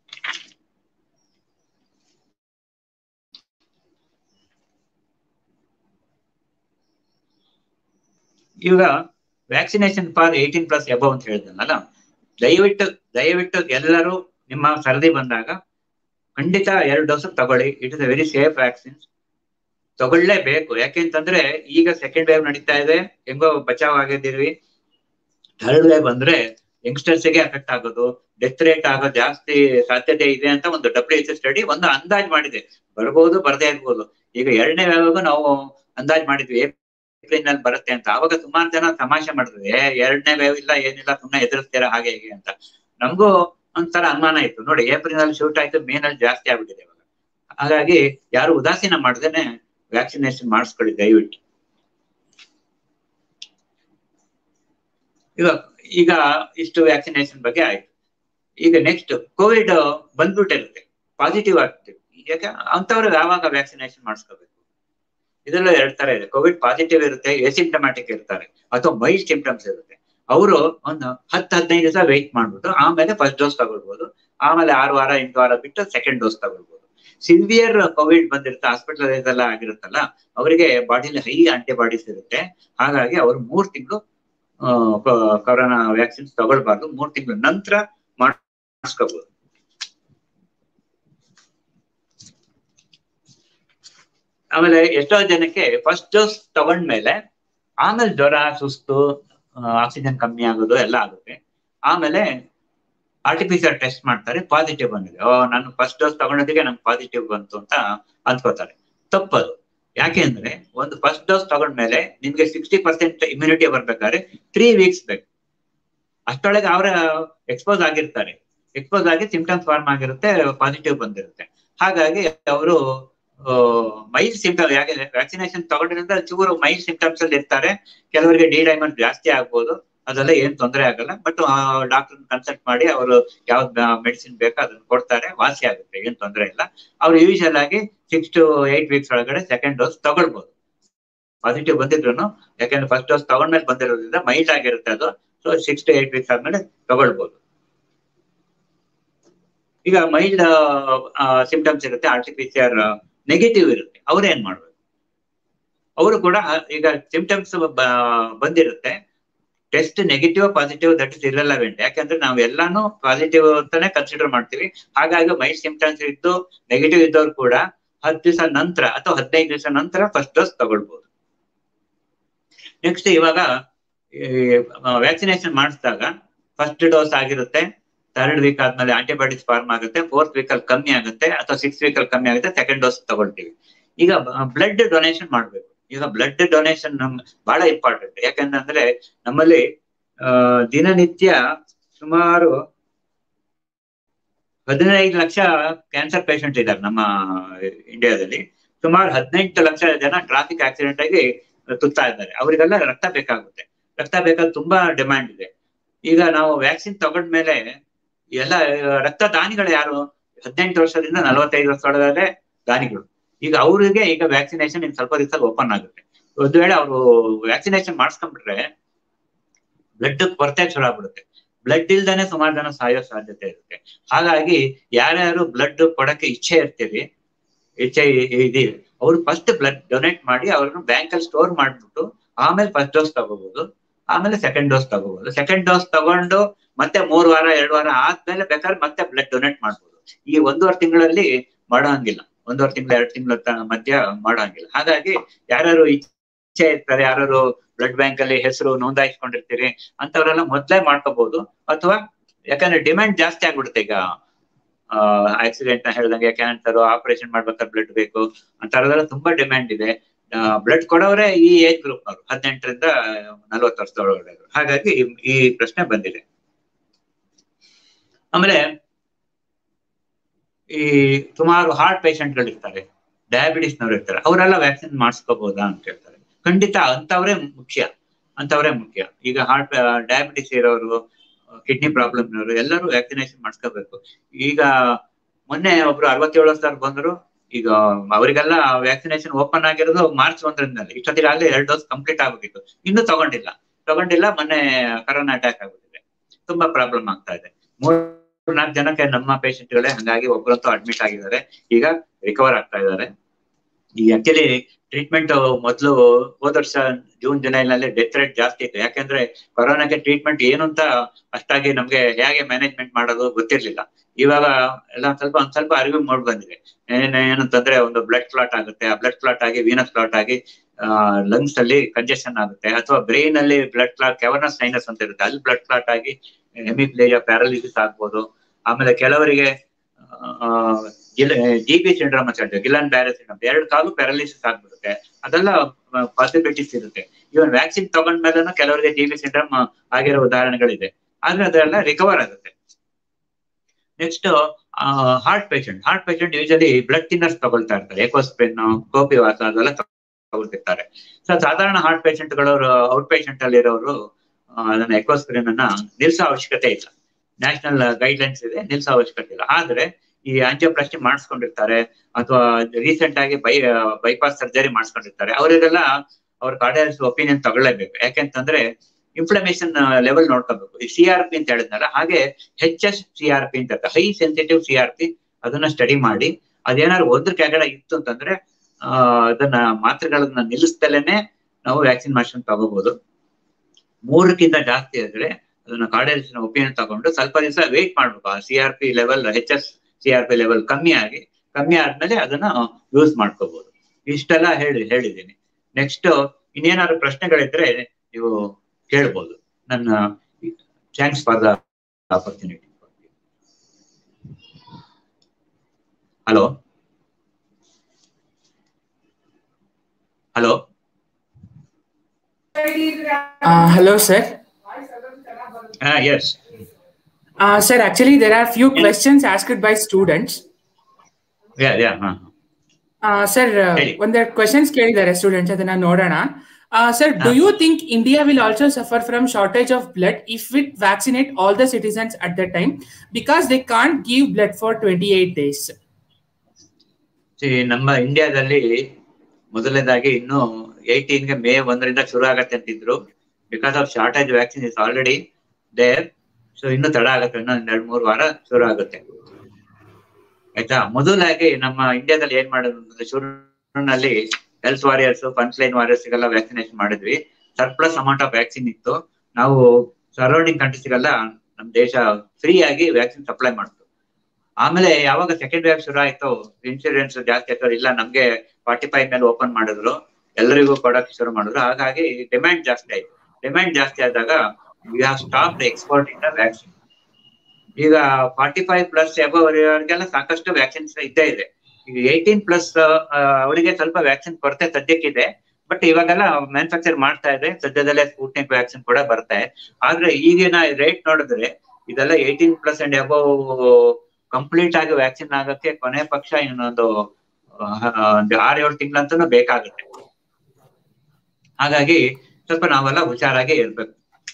ಈಗ vaccination for eighteen plus above ಅಂತ ಹೇಳಿದ್ನಲ್ಲ ದಯವಿಟ್ಟು ದಯವಿಟ್ಟು ಎಲ್ಲರೂ ನಿಮ್ಮ ಸರದಿ ಬಂದಾಗ ಖಂಡಿತ ಎರಡು ಡೋಸ್ ತಗೊಳ್ಳಿ it is a very safe vaccines ತಗೊಳ್ಳೇಬೇಕು ಯಾಕೆಂತಂದ್ರೆ ಈಗ ಸೆಕೆಂಡ್ ವೇವ್ ನಡೀತಾ ಇದೆ ಹೆಂಗೋ ಬಚಾವ್ ಆಗಿದ್ದೀವಿ ಥರ್ಡ್ ವೇವ್ ಬಂದ್ರೆ ಯಂಗ್ಸ್ಟರ್ಸ್ ಗೆ ಎಫೆಕ್ಟ್ ಆಗೋದು ಡೆತ್ ರೇಟ್ ಆಗೋ ಜಾಸ್ತಿ ಸಾಧ್ಯತೆ ಇದೆ ಅಂತ ಒಂದು ಡಬ್ಲ್ಯೂ ಎಚ್ ಸ್ಟಡಿ ಒಂದು ಅಂದಾಜ್ ಮಾಡಿದೆ ಬರ್ಬೋದು ಬರದೇ ಇರ್ಬೋದು ಈಗ ಎರಡನೇ ವೇವ್ ನಾವು ಅಂದಾಜ್ ಮಾಡಿದ್ವಿ ಏಪ್ರಿಲ್ ನಲ್ಲಿ ಬರುತ್ತೆ ಅಂತ ಅವಾಗ ಸುಮಾರು ಜನ ತಮಾಷೆ ಮಾಡಿದ್ವಿ ಎರಡನೇ ವೇವ್ ಇಲ್ಲ ಏನಿಲ್ಲ ಸುಮ್ಮನೆ ಎದುರಿಸ್ತೀರಾ ಹಾಗೆ ಹೀಗೆ ಅಂತ ನಮಗೂ ಒಂಥರ ಅನುಮಾನ ಇತ್ತು ನೋಡಿ ಏಪ್ರಿಲ್ ನಲ್ಲಿ ಶೂಟ್ ಆಯ್ತು ಮೇ ನಲ್ಲಿ ಜಾಸ್ತಿ ಆಗ್ಬಿಟ್ಟಿದೆ ಇವಾಗ ಹಾಗಾಗಿ ಯಾರು ಉದಾಸೀನ ಮಾಡ್ದೇನೆ ವ್ಯಾಕ್ಸಿನೇಷನ್ ಮಾಡಿಸ್ಕೊಳ್ಳಿ ದಯವಿಟ್ಟು ಈಗ ಈಗ ಇಷ್ಟು ವ್ಯಾಕ್ಸಿನೇಷನ್ ಬಗ್ಗೆ ಆಯ್ತು ಈಗ ನೆಕ್ಸ್ಟ್ ಕೋವಿಡ್ ಬಂದ್ಬಿಟ್ಟಿರುತ್ತೆ ಪಾಸಿಟಿವ್ ಆಗ್ತದೆ ಯಾಕೆ ಅಂತವ್ರು ಯಾವಾಗ ವ್ಯಾಕ್ಸಿನೇಷನ್ ಮಾಡಿಸ್ಕೋಬೇಕು ಇದೆಲ್ಲ ಎರಡ್ ತರ ಇದೆ ಕೋವಿಡ್ ಪಾಸಿಟಿವ್ ಇರುತ್ತೆ ಎಸಿಂಟಮ್ಯಾಟಿಕ್ ಇರ್ತಾರೆ ಅಥವಾ ಮೈಲ್ಡ್ ಸಿಂಪ್ಟಮ್ಸ್ ಇರುತ್ತೆ ಅವರು ಒಂದು ಹತ್ತು ಹದಿನೈದು ದಿವಸ ವೆಯ್ಟ್ ಮಾಡ್ಬಿಟ್ಟು ಆಮೇಲೆ ಫಸ್ಟ್ ಡೋಸ್ ತಗೊಳ್ಬಹುದು ಆಮೇಲೆ ಆರು ವಾರ ಎಂಟು ವಾರ ಬಿಟ್ಟು ಸೆಕೆಂಡ್ ಡೋಸ್ ತಗೊಳ್ಬಹುದು ಸಿವಿಯರ್ ಕೋವಿಡ್ ಬಂದಿರುತ್ತೆ ಹಾಸ್ಪಿಟಲ್ ಇದೆಲ್ಲ ಆಗಿರುತ್ತಲ್ಲ ಅವರಿಗೆ ಬಾಡಿಲಿ ಹೈ ಆಂಟಿಬಾಡೀಸ್ ಇರುತ್ತೆ ಹಾಗಾಗಿ ಅವ್ರು ಮೂರ್ ತಿಂಗಳು ಕೊರೋನಾ ವ್ಯಾಕ್ಸಿನ್ಸ್ ತಗೊಳ್ಬಾರ್ದು ಮೂರ್ ತಿಂಗಳ ನಂತರ ಮಾಡಿಸ್ಕೋಬಹುದು ಆಮೇಲೆ ಎಷ್ಟೋ ಜನಕ್ಕೆ ಫಸ್ಟ್ ಡೋಸ್ ತಗೊಂಡ್ಮೇಲೆ ಆಮೇಲೆ ಜ್ವರ ಸುಸ್ತು ಆಕ್ಸಿಜನ್ ಕಮ್ಮಿ ಆಗೋದು ಎಲ್ಲ ಆಗುತ್ತೆ ಆಮೇಲೆ ಆರ್ಟಿಫಿಷಿಯಲ್ ಟೆಸ್ಟ್ ಮಾಡ್ತಾರೆ ಪಾಸಿಟಿವ್ ಬಂದಿದೆ ಓ ನಾನು ಫಸ್ಟ್ ಡೋಸ್ ತಗೊಂಡೋದಿಗೆ ನಂಗೆ ಪಾಸಿಟಿವ್ ಬಂತು ಅಂತ ಅಂದ್ಕೋತಾರೆ ತಪ್ಪದು ಯಾಕೆ ಅಂದ್ರೆ ಒಂದು ಫಸ್ಟ್ ಡೋಸ್ ತಗೊಂಡ್ಮೇಲೆ ನಿಮ್ಗೆ ಸಿಕ್ಸ್ಟಿ ಪರ್ಸೆಂಟ್ ಇಮ್ಯುನಿಟಿ ಬರ್ಬೇಕಾದ್ರೆ ತ್ರೀ ವೀಕ್ಸ್ ಬೇಕು ಅಷ್ಟೊಳಗೆ ಅವರ ಎಕ್ಸ್ಪೋಸ್ ಆಗಿರ್ತಾರೆ ಎಕ್ಸ್ಪೋಸ್ ಆಗಿ ಸಿಂಪ್ಟಮ್ಸ್ ಫಾರ್ಮ್ ಆಗಿರುತ್ತೆ ಪಾಸಿಟಿವ್ ಬಂದಿರುತ್ತೆ ಹಾಗಾಗಿ ಅವರು ಮೈಲ್ಡ್ ಸಿಂಪ್ಟಮ್ ಯಾಕೆ ವ್ಯಾಕ್ಸಿನೇಷನ್ ತಗೊಂಡಿರೋದ್ರಿಂದ ಚೂರು ಮೈಲ್ಡ್ ಸಿಂಪ್ಟಮ್ಸ್ ಅಲ್ಲಿ ಇರ್ತಾರೆ ಕೆಲವರಿಗೆ ಡಿ ಡೈಮಂಡ್ ಜಾಸ್ತಿ ಆಗ್ಬೋದು ಅದೆಲ್ಲ ಏನ್ ತೊಂದರೆ ಆಗಲ್ಲ ಬಟ್ ಡಾಕ್ಟರ್ ಕನ್ಸಲ್ಟ್ ಮಾಡಿ ಅವರು ಯಾವ್ದು ಮೆಡಿಸಿನ್ ಬೇಕೋ ಅದನ್ನ ಕೊಡ್ತಾರೆ ವಾಸಿ ಆಗುತ್ತೆ ಏನ್ ತೊಂದರೆ ಇಲ್ಲ ಅವ್ರು ಯೂಶಲ್ ಆಗಿ ಸಿಕ್ಸ್ ಟು ಏಟ್ ವೀಕ್ಸ್ ಒಳಗಡೆ ಸೆಕೆಂಡ್ ಡೋಸ್ ತಗೊಳ್ಬಹುದು ಪಾಸಿಟಿವ್ ಬಂದಿದ್ರು ಯಾಕಂದ್ರೆ ಫಸ್ಟ್ ಡೋಸ್ ತಗೊಂಡ್ಮೇಲೆ ಬಂದಿರೋದ್ರಿಂದ ಮೈಲ್ಡ್ ಆಗಿರುತ್ತೆ ಅದು so six to eight weeks ಆದ್ಮೇಲೆ ತಗೊಳ್ಬಹುದು ಈಗ ಮೈಲ್ಡ್ ಸಿಂಪ್ಟಮ್ಸ್ ಇರುತ್ತೆ ಆರ್ಟಿಫಿಷಿಯಲ್ ನೆಗೆಟಿವ್ ಇರುತ್ತೆ ಅವ್ರು ಏನ್ ಮಾಡ್ಬೇಕು ಅವರು ಕೂಡ ಈಗ ಸಿಂಪ್ಟಮ್ಸ್ ಬಂದಿರುತ್ತೆ test negative positive that is irrelevant ಯಾಕಂದ್ರೆ ನಾವು ಎಲ್ಲಾನು ಪಾಸಿಟಿವ್ ಅಂತಾನೆ ಕನ್ಸಿಡರ್ ಮಾಡ್ತೀವಿ ಹಾಗಾಗಿ ಮೈಲ್ಡ್ ಸಿಂಪ್ಟಮ್ಸ್ ಇದ್ದು ನೆಗೆಟಿವ್ ಇದ್ದವ್ರು ಕೂಡ ಹತ್ತು ದಿವಸ ನಂತರ ಅಥವಾ ಹದಿನೈದು ದಿವಸ ನಂತರ ಫಸ್ಟ್ ಡೋಸ್ ತಗೊಳ್ಬಹುದು ನೆಕ್ಸ್ಟ್ ಇವಾಗ ವ್ಯಾಕ್ಸಿನೇಷನ್ ಮಾಡಿಸಿದಾಗ ಫಸ್ಟ್ ಡೋಸ್ ಆಗಿರುತ್ತೆ ಥರ್ಡ್ ವೀಕ್ ಆದ್ಮೇಲೆ ಆಂಟಿಬಾಡೀಸ್ ಫಾರ್ಮ್ ಆಗುತ್ತೆ ಫೋರ್ತ್ ವೀಕ್ ಅಲ್ಲಿ ಕಮ್ಮಿ ಆಗುತ್ತೆ ಅಥವಾ ಸಿಕ್ಸ್ ವೀಕ್ ಅಲ್ಲಿ ಕಮ್ಮಿ ಆಗುತ್ತೆ ಸೆಕೆಂಡ್ ಡೋಸ್ ತಗೊಳ್ತೀವಿ ಈಗ ಬ್ಲಡ್ ಡೊನೇಷನ್ ಮಾಡ್ಬೇಕು ಈಗ ಬ್ಲಡ್ ಡೊನೇಷನ್ ನಮ್ ಬಹಳ ಇಂಪಾರ್ಟೆಂಟ್ ಯಾಕಂದ್ರೆ ನಮ್ಮಲ್ಲಿ ದಿನನಿತ್ಯ ಸುಮಾರು ಹದಿನೈದು ಲಕ್ಷ ಕ್ಯಾನ್ಸರ್ ಪೇಷಂಟ್ ಇದ್ದಾರೆ ನಮ್ಮ ಇಂಡಿಯಾದಲ್ಲಿ ಸುಮಾರು ಹದಿನೆಂಟು ಲಕ್ಷ ಜನ ಟ್ರಾಫಿಕ್ ಆಕ್ಸಿಡೆಂಟ್ ಆಗಿ ತುತ್ತಾ ಇದ್ದಾರೆ ಅವರಿಗೆಲ್ಲ ರಕ್ತ ಬೇಕಾಗುತ್ತೆ ರಕ್ತ ಬೇಕಾದ್ರೆ ತುಂಬಾ ಡಿಮ್ಯಾಂಡ್ ಇದೆ ಈಗ ನಾವು ವ್ಯಾಕ್ಸಿನ್ ತಗೊಂಡ್ಮೇಲೆ ಎಲ್ಲ ರಕ್ತ ದಾನಿಗಳು ಯಾರು ಹದಿನೆಂಟು ವರ್ಷದಿಂದ ನಲವತ್ತೈದು ವರ್ಷದೊಳಗಡೆ ದಾನಿಗಳು ಈಗ ಅವರಿಗೆ ಈಗ ವ್ಯಾಕ್ಸಿನೇಷನ್ ಇನ್ ಸ್ವಲ್ಪ ದಿವಸ ಓಪನ್ ಆಗುತ್ತೆ ಒಂದು ವೇಳೆ ಅವರು ವ್ಯಾಕ್ಸಿನೇಷನ್ ಮಾಡಿಸ್ಕೊಂಡ್ಬಿಟ್ರೆ ಬ್ಲಡ್ ಕೊರತೆ ಶುರು ಆಗ್ಬಿಡುತ್ತೆ ಬ್ಲಡ್ ಇಲ್ದಾನೆ ಸುಮಾರು ಜನ ಸಾಯೋ ಸಾಧ್ಯತೆ ಇರುತ್ತೆ ಹಾಗಾಗಿ ಯಾರ್ಯಾರು ಬ್ಲಡ್ ಕೊಡಕ್ಕೆ ಇಚ್ಛೆ ಇರ್ತೀರಿ ಇಚ್ಛೆ ಇದೆ ಅವ್ರು ಫಸ್ಟ್ ಬ್ಲಡ್ ಡೊನೇಟ್ ಮಾಡಿ ಅವ್ರನ್ನ ಬ್ಯಾಂಕ್ ಅಲ್ಲಿ ಸ್ಟೋರ್ ಮಾಡ್ಬಿಟ್ಟು ಆಮೇಲೆ ಫಸ್ಟ್ ಡೋಸ್ ತಗೋಬಹುದು ಆಮೇಲೆ ಸೆಕೆಂಡ್ ಡೋಸ್ ತಗೋಬಹುದು ಸೆಕೆಂಡ್ ಡೋಸ್ ತಗೊಂಡು ಮತ್ತೆ ಮೂರ್ ವಾರ ಎರಡು ವಾರ ಆದ್ಮೇಲೆ ಬೇಕಾದ್ರೆ ಮತ್ತೆ ಬ್ಲಡ್ ಡೊನೇಟ್ ಮಾಡ್ಬೋದು ಈ ಒಂದೂವರೆ ತಿಂಗಳಲ್ಲಿ ಮಾಡೋಂಗಿಲ್ಲ ಒಂದೂವರೆ ತಿಂಗಳು ಎರಡು ತಿಂಗಳ ಮಧ್ಯ ಮಾಡೋಂಗಿಲ್ಲ ಹಾಗಾಗಿ ಯಾರು ಇಚ್ಛೆ ಇರ್ತಾರೆ ಯಾರು ಬ್ಲಡ್ ಬ್ಯಾಂಕ್ ಅಲ್ಲಿ ಹೆಸರು ನೋಂದಾಯಿಸ್ಕೊಂಡಿರ್ತೀರಿ ಅಂತವರೆಲ್ಲ ಮೊದ್ಲೇ ಮಾಡ್ಕೋಬಹುದು ಅಥವಾ ಯಾಕಂದ್ರೆ ಡಿಮ್ಯಾಂಡ್ ಜಾಸ್ತಿ ಆಗ್ಬಿಡುತ್ತೆ ಈಗ ಆಕ್ಸಿಡೆಂಟ್ ನ ಹೇಳ್ದಂಗೆ ಕ್ಯಾನ್ಸರ್ ಆಪರೇಷನ್ ಮಾಡ್ಬೇಕಾದ್ರೆ ಬ್ಲಡ್ ಬೇಕು ಅಂತರದೆಲ್ಲ ತುಂಬಾ ಡಿಮ್ಯಾಂಡ್ ಇದೆ ಬ್ಲಡ್ ಕೊಡೋರೆ ಈ ಏಜ್ ಗ್ರೂಪ್ ನವರು ಹದಿನೆಂಟರಿಂದ ನಲ್ವತ್ತು ವರ್ಷದೊಳಗಡೆ ಹಾಗಾಗಿ ಈ ಪ್ರಶ್ನೆ ಬಂದಿದೆ ಆಮೇಲೆ ಈ ಸುಮಾರು ಹಾರ್ಟ್ ಪೇಷಂಟ್ಗಳು ಇರ್ತಾರೆ ಡಯಾಬಿಟಿಸ್ನವ್ರು ಇರ್ತಾರೆ ಅವರೆಲ್ಲ ವ್ಯಾಕ್ಸಿನ್ ಮಾಡಿಸ್ಕೋಬಹುದಾ ಅಂತ ಹೇಳ್ತಾರೆ ಖಂಡಿತ ಅಂತವ್ರೆ ಮುಖ್ಯ ಅಂತವ್ರೆ ಮುಖ್ಯ ಈಗ ಹಾರ್ಟ್ ಡಯಾಬಿಟಿಸ್ ಇರೋರು ಕಿಡ್ನಿ ಪ್ರಾಬ್ಲಮ್ ಇರೋರು ಎಲ್ಲರೂ ವ್ಯಾಕ್ಸಿನೇಷನ್ ಮಾಡಿಸ್ಕೋಬೇಕು ಈಗ ಮೊನ್ನೆ ಒಬ್ರು ಅರವತ್ತೇಳು ವರ್ಷದವ್ರು ಬಂದ್ರು ಈಗ ಅವರಿಗೆಲ್ಲ ವ್ಯಾಕ್ಸಿನೇಷನ್ ಓಪನ್ ಆಗಿರೋದು ಮಾರ್ಚ್ ಒಂದರಿಂದಲೇ ಇಷ್ಟೊತ್ತಿಗಾಗಲೇ ಎರಡು ಡೋಸ್ ಕಂಪ್ಲೀಟ್ ಆಗ್ಬೇಕಿತ್ತು ಇನ್ನೂ ತಗೊಂಡಿಲ್ಲ ತಗೊಂಡಿಲ್ಲ ಮೊನ್ನೆ ಕರೋನಾ ಅಟ್ಯಾಕ್ ಆಗ್ಬಿಟ್ಟಿದೆ ತುಂಬಾ ಪ್ರಾಬ್ಲಮ್ ಆಗ್ತಾ ಇದೆ ಮೂರ್ ನಾಲ್ಕು ಜನಕ್ಕೆ ನಮ್ಮ ಪೇಷಂಟ್ಗಳೇ ಹಂಗಾಗಿ ಒಬ್ಬರಂತೂ ಅಡ್ಮಿಟ್ ಆಗಿದ್ದಾರೆ ಈಗ ರಿಕವರ್ ಆಗ್ತಾ ಇದ್ದಾರೆ ಈ ಆಕ್ಚುಲಿ ಟ್ರೀಟ್ಮೆಂಟ್ ಮೊದಲು ಹೋದ ವರ್ಷ ಜೂನ್ ಜುಲೈನಲ್ಲಿ ಡೆತ್ ರೇಟ್ ಜಾಸ್ತಿ ಇತ್ತು ಯಾಕಂದ್ರೆ ಕೊರೋನಾಗೆ ಟ್ರೀಟ್ಮೆಂಟ್ ಏನು ಅಂತ ಅಷ್ಟಾಗಿ ನಮ್ಗೆ ಹೇಗೆ ಮ್ಯಾನೇಜ್ಮೆಂಟ್ ಮಾಡೋದು ಗೊತ್ತಿರ್ಲಿಲ್ಲ ಇವಾಗ ಎಲ್ಲ ಸ್ವಲ್ಪ ಒಂದ್ ಸ್ವಲ್ಪ ಅರಿವು ಮೂಡ್ ಬಂದಿದೆ ಏನ್ ಏನಂತಂದ್ರೆ ಒಂದು ಬ್ಲಡ್ ಕ್ಲಾಟ್ ಆಗುತ್ತೆ ಆ ಬ್ಲಡ್ ಕ್ಲಾಟ್ ಆಗಿ ವೀನಸ್ ಕ್ಲಾಟ್ ಆಗಿ ಲಂಗ್ಸ್ ಅಲ್ಲಿ ಕಂಜೆಷನ್ ಆಗುತ್ತೆ ಅಥವಾ ಬ್ರೈನ್ ಅಲ್ಲಿ ಬ್ಲಡ್ ಕ್ಲಾಟ್ ಕೆವರ್ನಸ್ ಸೈನಸ್ ಅಂತ ಇರುತ್ತೆ ಅಲ್ಲಿ ಬ್ಲಡ್ ಕ್ಲಾಟ್ ಆಗಿ ಹೆಮಿಪ್ಲೇಜಾ ಪ್ಯಾರಾಲಿಸಿಸ್ ಆಗ್ಬೋದು ಆಮೇಲೆ ಕೆಲವರಿಗೆ ಜಿ ಬಿ ಸಿಂಡ್ರಮ್ ಅಂತ ಹೇಳ್ತೇವೆ ಗಿಲನ್ ಬ್ಯಾರೆ ಸಿಂಡ್ರಮ್ ಎರಡು ಕಾಲು ಪ್ಯಾರಾಲಿಸಿಸ್ ಆಗ್ಬಿಡುತ್ತೆ ಅದೆಲ್ಲ ಪಾಸಿಬಿಲಿಟೀಸ್ ಇರುತ್ತೆ ಇವನ್ ವ್ಯಾಕ್ಸಿನ್ ತಗೊಂಡ್ಮೇಲೆ ಕೆಲವರಿಗೆ ಜಿ ಬಿ ಸಿಂಡ್ರಮ್ ಆಗಿರೋ ಉದಾಹರಣೆಗಳಿದೆ ಆದ್ರೆ ಅದೆಲ್ಲ ರಿಕವರ್ ಆಗುತ್ತೆ next heart patient heart patient usually blood thinners ತಗೊಳ್ತಾ ಇರ್ತಾರೆ ಎಕೋಸ್ಪೆನ್ ಕೋಪಿವಾಸ ಅದೆಲ್ಲ ತಗೊಳ್ತಿರ್ತಾರೆ ಸೊ ಸಾಧಾರಣ ಹಾರ್ಟ್ ಪೇಷಂಟ್ ಗಳವರು ಔಟ್ ಪೇಷಂಟ್ ಅಲ್ಲಿ ಇರೋರು ಅದನ್ನ ಎಕೋಸ್ಪಿರಿನ್ ಅನ್ನ ನಿಲ್ಸೋ ಅವಶ್ಯಕತೆ ಇಲ್ಲ ನ್ಯಾಷನಲ್ ಗೈಡ್ ಲೈನ್ಸ್ ಇದೆ ನಿಲ್ಸೋ ಅವಶ್ಯಕತೆ ಇಲ್ಲ ಆದ್ರೆ ಈ ಆಂಜಿಯೋಪ್ಲಾಸ್ಟಿ ಮಾಡಿಸ್ಕೊಂಡಿರ್ತಾರೆ ಅಥವಾ ರೀಸೆಂಟ್ ಆಗಿ ಬೈ ಬೈಪಾಸ್ ಸರ್ಜರಿ ಮಾಡಿಸ್ಕೊಂಡಿರ್ತಾರೆ ಅವರಿಗೆಲ್ಲ ಅವ್ರ ಕಾರ್ಡಿಯಾಲಜಿಸ್ಟ್ ಒಪಿನಿಯನ್ ತಗೊಳ್ಳೇಬೇಕು ಯಾಕೆಂತಂದ್ರೆ ಇನ್ಫ್ಲಮೇಷನ್ ಲೆವೆಲ್ ನೋಡ್ಕೋಬೇಕು ಈ ಸಿ ಆರ್ ಪಿ ಅಂತ ಹೇಳಿದ್ನಲ್ಲ ಹಾಗೆ H S C R P ಅಂತ high sensitive C R P ಅದನ್ನ ಸ್ಟಡಿ ಮಾಡಿ ಅದೇನಾದ್ರು ಒಂದ್ರ ಕೆಳಗಡೆ ಇತ್ತು ಅಂತಂದ್ರೆ ಆ ಅದನ್ನ ಮಾತ್ರೆಗಳನ್ನ ನಿಲ್ಲಿಸ್ದಲೇನೆ ನಾವು ವ್ಯಾಕ್ಸಿನ್ ಮಾಡ್ಸ್ಕೊಂಡು ತಗೋಬಹುದು ಮೂರಕ್ಕಿಂತ ಜಾಸ್ತಿ ಆದ್ರೆ ಅದನ್ನ ಕಾರ್ಡಿಯಾಲಜಿಸ್ಟ್ ಒಪಿನಿಯನ್ ತಗೊಂಡು ಸ್ವಲ್ಪ ದಿವಸ ವೇಟ್ ಮಾಡ್ಬೇಕು ಆ C R P level H S C R P level ಕಮ್ಮಿ ಆಗಿ ಕಮ್ಮಿ ಆದ್ಮೇಲೆ ಅದನ್ನ ಯೂಸ್ ಮಾಡ್ಕೋಬಹುದು ಇಷ್ಟೆಲ್ಲ ಹೇಳಿ ಹೇಳಿದ್ದೀನಿ ನೆಕ್ಸ್ಟ್ ಇನ್ನೇನಾದ್ರು ಪ್ರಶ್ನೆಗಳಿದ್ರೆ ನೀವು ಕೇಳ್ಬೋದು ನನ್ನ thanks for the opportunity hello hello Uh, hello, sir. ಹಾ yes Uh, sir, actually, there are few questions asked by students. Yeah yeah ಹಾ Uh, sir, uh, ಹೇಳಿ. ಒಂದೆರಡು ಕ್ವೆಶನ್ಸ್ ಕೇಳಿದ್ದಾರೆ ಸ್ಟೂಡೆಂಟ್ಸ್ ಅದನ್ನ ನೋಡೋಣ ಸರ್ ಡು ಹಾ. You think India will also suffer from shortage of blood if we'd vaccinate all the citizens at the time because they can't give blood for twenty eight days See, ನಮ್ಮ ಇಂಡಿಯಾದಲ್ಲಿ ಮೊದಲನೇದಾಗಿ ಇನ್ನು ಏಯ್ಟೀನ್ಗೆ ಮೇ ಒಂದರಿಂದ ಶುರು ಆಗತ್ತೆ ಅಂತಿದ್ರು because of shortage vaccine is already there so ಇನ್ನು ತಡ ಆಗತ್ತೆ ಇನ್ನೂ ಒಂದ್ ಎರಡ್ ಮೂರು ವಾರ ಶುರು ಆಗುತ್ತೆ ಆಯ್ತಾ ಮೊದಲಾಗಿ ನಮ್ಮ ಇಂಡಿಯಾದಲ್ಲಿ ಏನ್ ಮಾಡೋದು ಅಂದ್ರೆ ಶುರುನಲ್ಲಿ ಹೆಲ್ತ್ ವಾರಿಯರ್ಸ್ ಫಂಡ್ಸ್ ಲೈನ್ ವಾರಿಯರ್ಸ್ಗೆಲ್ಲ ವ್ಯಾಕ್ಸಿನೇಷನ್ ಮಾಡಿದ್ವಿ ಸರ್ಪ್ಲಸ್ ಅಮೌಂಟ್ ಆಫ್ ವ್ಯಾಕ್ಸಿನ್ ಇತ್ತು ನಾವು ಸರೌಂಡಿಂಗ್ ಕಂಟ್ರೀಸ್ಗೆಲ್ಲ ನಮ್ಮ ದೇಶ ಫ್ರೀ ಆಗಿ ವ್ಯಾಕ್ಸಿನ್ ಸಪ್ಲೈ ಮಾಡ್ತು ಆಮೇಲೆ ಯಾವಾಗ ಸೆಕೆಂಡ್ ವೇವ್ ಶುರು ಆಯ್ತು ಇನ್ಸೂರೆನ್ಸ್ ಜಾಸ್ತಿ ಆಯ್ತು ಇಲ್ಲ ನಮ್ಗೆ ಫಾರ್ಟಿ ಫೈವ್ ಮೇಲೆ ಓಪನ್ ಮಾಡಿದ್ರು ಎಲ್ಲರಿಗೂ ಕೊಡಕ್ಕೆ ಶುರು ಮಾಡಿದ್ರು ಹಾಗಾಗಿ ಡಿಮ್ಯಾಂಡ್ ಜಾಸ್ತಿ ಆಯ್ತು ಡಿಮ್ಯಾಂಡ್ ಜಾಸ್ತಿ ಆದಾಗ we have stop the export in the vaccine ಈಗ ಫಾರ್ಟಿ ಫೈವ್ ಪ್ಲಸ್ ಅವರಿಗೆಲ್ಲ ಸಾಕಷ್ಟು ವ್ಯಾಕ್ಸಿನ್ಸ್ ಇದ್ದೇ ಇದೆ ಈಗ ಏಯ್ಟೀನ್ ಪ್ಲಸ್ ಅವರಿಗೆ ಸ್ವಲ್ಪ ವ್ಯಾಕ್ಸಿನ್ ಕೊರತೆ ಸದ್ಯಕ್ಕಿದೆ ಬಟ್ ಇವಾಗೆಲ್ಲ ಮ್ಯಾನುಫ್ಯಾಕ್ಚರ್ ಮಾಡ್ತಾ ಇದೆ ಸದ್ಯದಲ್ಲೇ ಸ್ಪೂಟ್ನಿಕ್ ವ್ಯಾಕ್ಸಿನ್ ಕೂಡ ಬರುತ್ತೆ ಆದ್ರೆ ಈಗಿನ ರೇಟ್ ನೋಡಿದ್ರೆ ಇದೆಲ್ಲ eighteen plus and above complete ಆಗಿ ವ್ಯಾಕ್ಸಿನ್ ಆಗಕ್ಕೆ ಕೊನೆ ಪಕ್ಷ ಇನ್ನೊಂದು ಆ, ಒಂದು ಆರು ಏಳು ತಿಂಗಳಂತೂ ಬೇಕಾಗುತ್ತೆ ಹಾಗಾಗಿ ಸ್ವಲ್ಪ ನಾವೆಲ್ಲ ಹುಷಾರಾಗಿ ಇರ್ಬೇಕು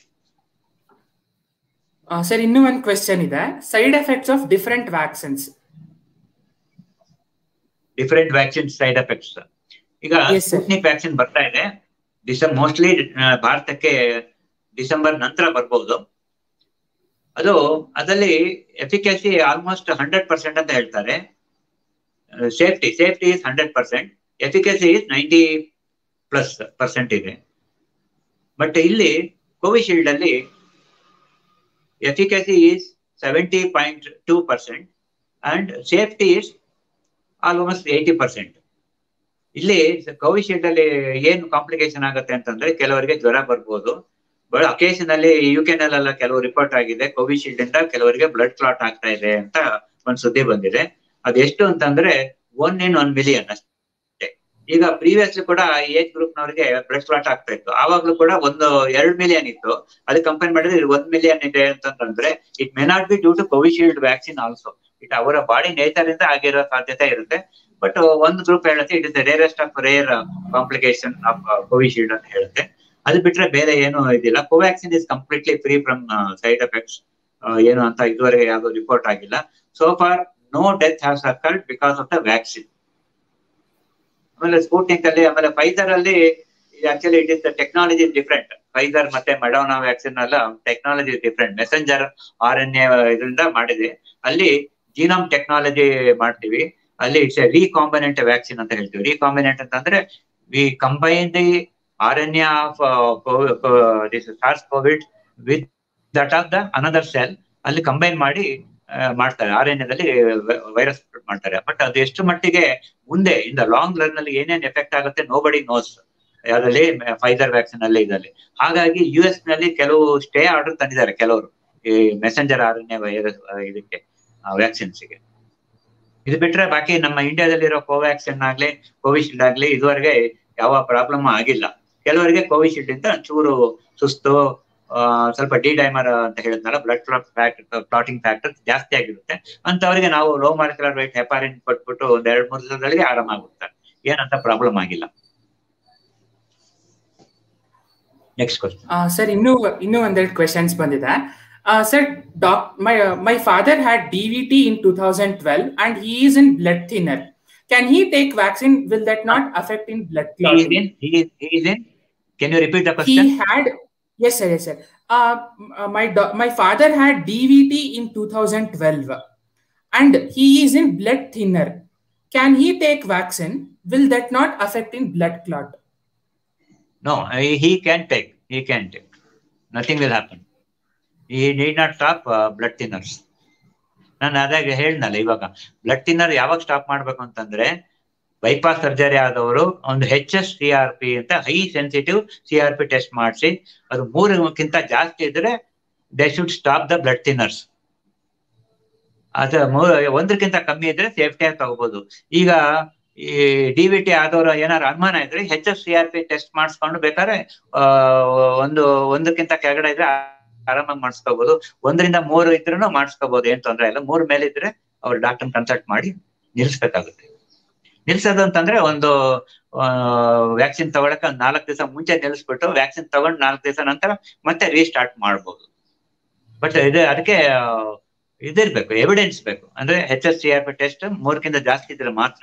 ಸರ್ ಇನ್ನೂ ಒಂದು ಕ್ವೆಶನ್ ಇದೆ side effects of different vaccines different vaccine side effects ಈಗ Yes, sir. ಸ್ಪುಟ್ನಿಕ್ ವ್ಯಾಕ್ಸಿನ್ ಬರ್ತಾ ಇದೆ ಡಿಸೆಂಬರ್ ಮೋಸ್ಟ್ಲಿ ಭಾರತಕ್ಕೆ ಡಿಸೆಂಬರ್ ನಂತರ ಬರ್ಬೋದು ಅದು ಅದರಲ್ಲಿ ಎಫಿಕಸಿ ಆಲ್ಮೋಸ್ಟ್ ಹಂಡ್ರೆಡ್ ಪರ್ಸೆಂಟ್ ಅಂತ ಹೇಳ್ತಾರೆ safety safety is hundred percent efficacy is ninety plus percent ಇದೆ ಬಟ್ ಇಲ್ಲಿ ಕೋವಿಶೀಲ್ಡ್ ಅಲ್ಲಿ efficacy is seventy point two percent and safety is almost eighty percent ಇಲ್ಲಿ ಕೋವಿಶೀಲ್ಡ್ ಅಲ್ಲಿ ಏನು ಕಾಂಪ್ಲಿಕೇಶನ್ ಆಗುತ್ತೆ ಅಂತಂದ್ರೆ ಕೆಲವರಿಗೆ ಜ್ವರ ಬರ್ಬೋದು ಬಟ್ ಅಕೇಶನಲ್ಲಿ ಯು ನಲ್ಲೆಲ್ಲ ಕೆಲವು ರಿಪೋರ್ಟ್ ಆಗಿದೆ ಕೋವಿಶೀಲ್ಡ್ ಇಂದ ಕೆಲವರಿಗೆ ಬ್ಲಡ್ ಕ್ಲಾಟ್ ಆಗ್ತಾ ಇದೆ ಅಂತ ಒಂದ್ ಸುದ್ದಿ ಬಂದಿದೆ ಅದೆಷ್ಟು ಅಂತಂದ್ರೆ ಒನ್ ಇನ್ ಒನ್ ಮಿಲಿಯನ್ ಅಷ್ಟೇ ಈಗ ಪ್ರೀವಿಯಸ್ಲಿ ಕೂಡ ಏಜ್ ಗ್ರೂಪ್ ನವರಿಗೆ ಬ್ಲಡ್ ಕ್ಲಾಟ್ ಆಗ್ತಾ ಇತ್ತು ಆವಾಗ್ಲೂ ಕೂಡ ಒಂದು ಎರಡ್ ಮಿಲಿಯನ್ ಇತ್ತು ಅದಕ್ಕೆ ಕಂಪೇರ್ ಮಾಡಿದ್ರೆ ಇದು ಒಂದ್ ಮಿಲಿಯನ್ ಇದೆ ಅಂತಂದ್ರೆ it may not be due to Covishield vaccine also it ಅವರ ಬಾಡಿ ನೇಚರ್ ಇಂದ ಆಗಿರೋ ಸಾಧ್ಯತೆ ಇರುತ್ತೆ ಬಟ್ ಒಂದು ಗ್ರೂಪ್ ಹೇಳುತ್ತೆ it is the rarest of rare complication of Covishield ಅಂತ ಹೇಳುತ್ತೆ ಅದು ಬಿಟ್ರೆ ಬೇರೆ ಏನು ಇದಿಲ್ಲ Covaxin is completely free from side effects ಏನು ಅಂತ ಇದುವರೆಗೆ ಯಾವ್ದು ರಿಪೋರ್ಟ್ ಆಗಿಲ್ಲ so far no death has occurred because of the vaccine ಆಮೇಲೆ ಸ್ಪೂಟ್ನಿಕ್ ಅಲ್ಲಿ ಆಮೇಲೆ ಫೈಸರ್ ಅಲ್ಲಿ actually it is the technology different Pfizer ಮತ್ತೆ ಮೆಡೋನಾ ವ್ಯಾಕ್ಸಿನ್ ಎಲ್ಲ technology different messenger R N A ಇದರಿಂದ ಮಾಡಿದೆ ಅಲ್ಲಿ ಜೀನೋಮ್ ಟೆಕ್ನಾಲಜಿ ಮಾಡ್ತೀವಿ ಅಲ್ಲಿ ಇಟ್ಸ್ ಎ ರೀಕಾಂಬಿನೆಂಟ್ ವ್ಯಾಕ್ಸಿನ್ ಅಂತ ಹೇಳ್ತೀವಿ ರೀಕಾಂಬಿನೆಂಟ್ ಅಂತಂದ್ರೆ we combine the R N A of this SARS COVID with that of the another cell ಅಲ್ಲಿ ಕಂಬೈನ್ ಮಾಡಿ ಮಾಡ್ತಾರೆ ಆರ್ ಎನ್ ಎದಲ್ಲಿ ವೈರಸ್ ಮಾಡ್ತಾರೆ ಬಟ್ ಅದು ಎಷ್ಟು ಮಟ್ಟಿಗೆ ಮುಂದೆ ಇನ್ ದ ಲಾಂಗ್ ರನ್ ಅಲ್ಲಿ ಏನೇನ್ ಎಫೆಕ್ಟ್ ಆಗುತ್ತೆ ನೋ ಬಡಿ ನೋಸ್ ಯಾವ್ದ್ರಲ್ಲಿ ಫೈಸರ್ ವ್ಯಾಕ್ಸಿನ್ ಅಲ್ಲಿ ಇದಲ್ಲಿ ಹಾಗಾಗಿ ಯು ಎಸ್ ನಲ್ಲಿ ಕೆಲವು ಸ್ಟೇ ಆರ್ಡರ್ ತಂದಿದ್ದಾರೆ ಕೆಲವರು ಈ messenger R N A virus ಇದಕ್ಕೆ ವ್ಯಾಕ್ಸಿನ್ಸ್ಗೆ ಇದು ಬಿಟ್ರೆ ಬಾಕಿ ನಮ್ಮ ಇಂಡಿಯಾದಲ್ಲಿರೋ ಕೋವ್ಯಾಕ್ಸಿನ್ ಆಗ್ಲಿ ಕೋವಿಶೀಲ್ಡ್ ಆಗ್ಲಿ ಇದುವರೆಗೆ ಯಾವ ಪ್ರಾಬ್ಲಮ್ ಆಗಿಲ್ಲ ಕೆಲವರಿಗೆ ಕೋವಿಶೀಲ್ಡ್ ಇಂದ ಚೂರು ಸುಸ್ತು ಸ್ವಲ್ಪ ಡಿ ಡೈಮರ್ ಅಂತ ಹೇಳಿದ್ನಲ್ಲ ಬ್ಲಡ್ ಕ್ಲಾಟಿಂಗ್ ಫ್ಯಾಕ್ಟರ್ ಜಾಸ್ತಿ ಆಗಿರುತ್ತೆ ಅಂತವರಿಗೆ ನಾವು ಲೋ ಮಾಲಿಕ್ಯುಲರ್ ವೇಟ್ ಹೆಪಾರಿನ್ ಕೊಟ್ಬಿಟ್ಟು ಒಂದ್ ಎರಡ್ ಮೂರು ದಿವಸಗಳಿಗೆ ಆರಾಮಾಗುತ್ತೆ ಏನಂತ ಪ್ರಾಬ್ಲಮ್ ಆಗಿಲ್ಲ ನೆಕ್ಸ್ಟ್ ಕ್ವಶನ್ ಸರ್ ಇನ್ನೂ ಇನ್ನೂ ಒಂದೆರಡು ಕ್ವೆಶನ್ಸ್ ಬಂದಿದೆ sir doc my my father had D V T in two thousand twelve and he is in blood thinner can he take vaccine will that not affect in blood Can you repeat the He question? had yes, sir, yes, sir. Uh, my do- my father had DVT in 2012, and he is in blood thinner. Can he take vaccine? Will that not affect in blood clot? No, he- he can take. He can take. Nothing will happen. He need not stop uh, blood thinners. ನಾನು ಅದಾಗ ಹೇಳ್ನಲ್ಲ ಇವಾಗ ಬ್ಲಡ್ ಥಿನ್ನರ್ ಯಾವಾಗ ಸ್ಟಾಪ್ ಮಾಡ್ಬೇಕು ಅಂತಂದ್ರೆ ಬೈಪಾಸ್ ಸರ್ಜರಿ ಆದವರು ಒಂದು H S C R P ಅಂತ high sensitive C R P test ಮಾಡಿಸಿ ಅದು ಮೂರಕ್ಕಿಂತ ಜಾಸ್ತಿ ಇದ್ರೆ they should stop the blood thinners ಅದು ಮೂರು ಒಂದಕ್ಕಿಂತ ಕಮ್ಮಿ ಇದ್ರೆ ಸೇಫ್ಟಿ ಆಗಿ ತಗೋಬಹುದು ಈಗ ಈ ಡಿ ವಿ ಟಿ ಆದವರು ಏನಾದ್ರು ಅನುಮಾನ ಇದ್ರೆ H S C R P test ಮಾಡಿಸ್ಕೊಂಡು ಬೇಕಾದ್ರೆ ಆ, ಒಂದು ಒಂದಕ್ಕಿಂತ ಕೆಳಗಡೆ ಇದ್ರೆ ಆರಾಮಾಗಿ ಮಾಡಿಸ್ಕೋಬಹುದು ಒಂದರಿಂದ ಮೂರು ಇದ್ರೂ ಮಾಡಿಸ್ಕೋಬಹುದು ಏನ್ ತೊಂದ್ರೆ ಇಲ್ಲ ಮೂರ್ ಮೇಲೆ ಇದ್ರೆ ಅವ್ರು ಡಾಕ್ಟರ್ ಕನ್ಸಲ್ಟ್ ಮಾಡಿ ನಿಲ್ಸ್ಬೇಕಾಗುತ್ತೆ ನಿಲ್ಸೋದು ಅಂತಂದ್ರೆ ಒಂದು ವ್ಯಾಕ್ಸಿನ್ ತಗೊಳಕ ಒಂದ್ ನಾಲ್ಕು ದಿವಸ ಮುಂಚೆ ನಿಲ್ಲಿಸ್ಬಿಟ್ಟು ವ್ಯಾಕ್ಸಿನ್ ತಗೊಂಡ್ ನಾಲ್ಕು ದಿವಸ ನಂತರ ಮತ್ತೆ ರೀಸ್ಟಾರ್ಟ್ ಮಾಡ್ಬೋದು ಬಟ್ ಇದು ಅದಕ್ಕೆ ಆ, ಇದಿರ್ಬೇಕು ಎವಿಡೆನ್ಸ್ ಬೇಕು ಅಂದ್ರೆ H S C R P test ಮೂರಕ್ಕಿಂತ ಜಾಸ್ತಿ ಇದ್ರೆ ಮಾತ್ರ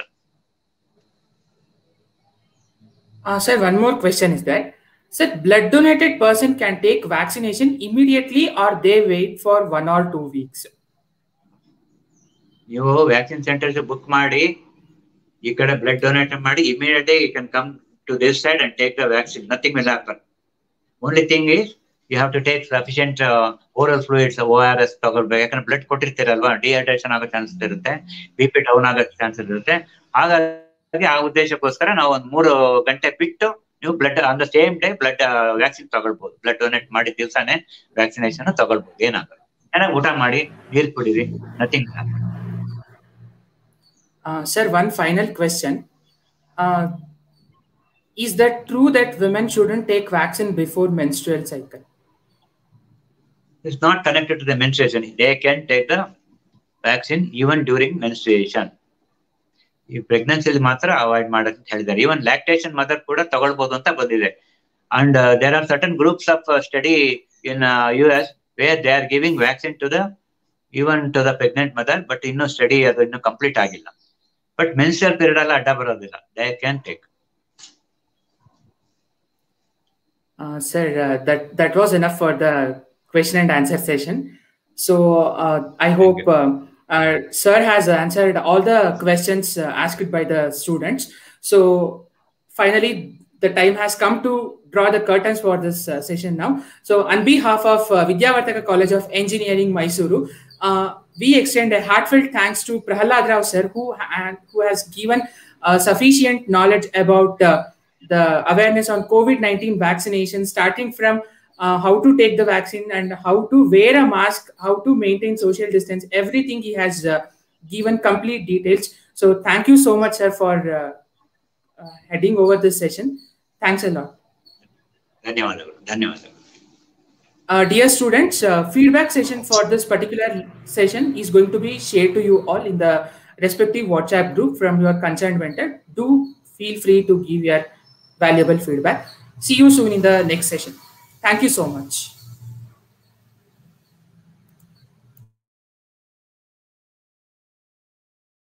Uh, sir, one more question is that sir, blood donated person can take vaccination immediately or they wait for one or two weeks? ನೀವು ವ್ಯಾಕ್ಸಿನ್ ಸೆಂಟರ್ಸ್ ಬುಕ್ ಮಾಡಿ ಈ ಕಡೆ ಬ್ಲಡ್ ಡೊನೇಟ್ ಮಾಡಿ immediately you can come to this side and take the vaccine nothing will happen only thing is you have to take sufficient oral fluids O R S ತಗೊಳ್ಬೇಕು ಯಾಕಂದ್ರೆ ಬ್ಲಡ್ ಕೊಟ್ಟಿರ್ತೀರಲ್ವಾ ಡಿಹೈಡ್ರೇಷನ್ ಆಗೋ ಚಾನ್ಸಸ್ ಇರುತ್ತೆ ಬಿ ಪಿ ಡೌನ್ ಆಗೋ ಚಾನ್ಸಸ್ ಇರುತ್ತೆ ಹಾಗಾಗಿ ಆ ಉದ್ದೇಶಕ್ಕೋಸ್ಕರ ನಾವು ಒಂದ್ ಮೂರು ಗಂಟೆ ಬಿಟ್ಟು ನೀವು blood on the same day blood vaccine ತಗೊಳ್ಬಹುದು ಬ್ಲಡ್ ಡೊನೇಟ್ ಮಾಡಿದ ದಿವಸನೇ ವ್ಯಾಕ್ಸಿನೇಷನ್ ತಗೊಳ್ಬಹುದು ಏನಾಗಲ್ಲ ಚೆನ್ನಾಗಿ ಊಟ ಮಾಡಿ ನೀರ್ ಕುಡೀರಿ nothing Uh, sir, one final question. Uh, is that true that women shouldn't take vaccine before menstrual cycle? is not connected to the menstruation. They can take the vaccine even during menstruation. ಈ ಪ್ರೆಗ್ನೆನ್ಸಿ ಮಾತ್ರ ಅವಾಯ್ಡ್ ಮಾಡಕ್ ಅಂತ ಹೇಳಿದ್ದಾರೆ ಈವನ್ ಲ್ಯಾಕ್ಟೇಷನ್ ಮದರ್ ಕೂಡ ತಗೊಳ್ಬಹುದು ಅಂತ ಬಂದಿದೆ and there are certain groups of study in U S where they are giving vaccine to the even to the pregnant mother but ಇನ್ನೂ ಸ್ಟಡಿ ಅದು ಇನ್ನೂ ಕಂಪ್ಲೀಟ್ ಆಗಿಲ್ಲ ಬಟ್ ಮೆನ್ಸ್ಟ್ರಲ್ ಪೀರಿಯಡ್ ಎಲ್ಲ ಅಡ್ಡ ಬರೋದಿಲ್ಲ they can take Uh, sir, uh, that that was enough for the question and answer session. So uh, I hope you. uh, uh, sir has answered all the questions uh, asked by the students. So finally, the time has come to draw the curtains for this uh, session now. So on behalf of uh, Vidyavartaka College of Engineering, Mysuru, uh, we extend a heartfelt thanks to Prahalad Rao sir, who and who has given uh, sufficient knowledge about uh, the awareness on COVID-19 vaccination, starting from uh, how to take the vaccine and how to wear a mask, how to maintain social distance, everything he has uh, given complete details. So thank you so much, sir, for uh, uh, heading over this session. Thanks a lot. ಧನ್ಯವಾದಗಳು ಧನ್ಯವಾದಗಳು Uh, dear students, uh, feedback session for this particular session is going to be shared to you all in the respective WhatsApp group from your concerned vendor. Do feel free to give your valuable feedback. See you soon in the next session. Thank you so much.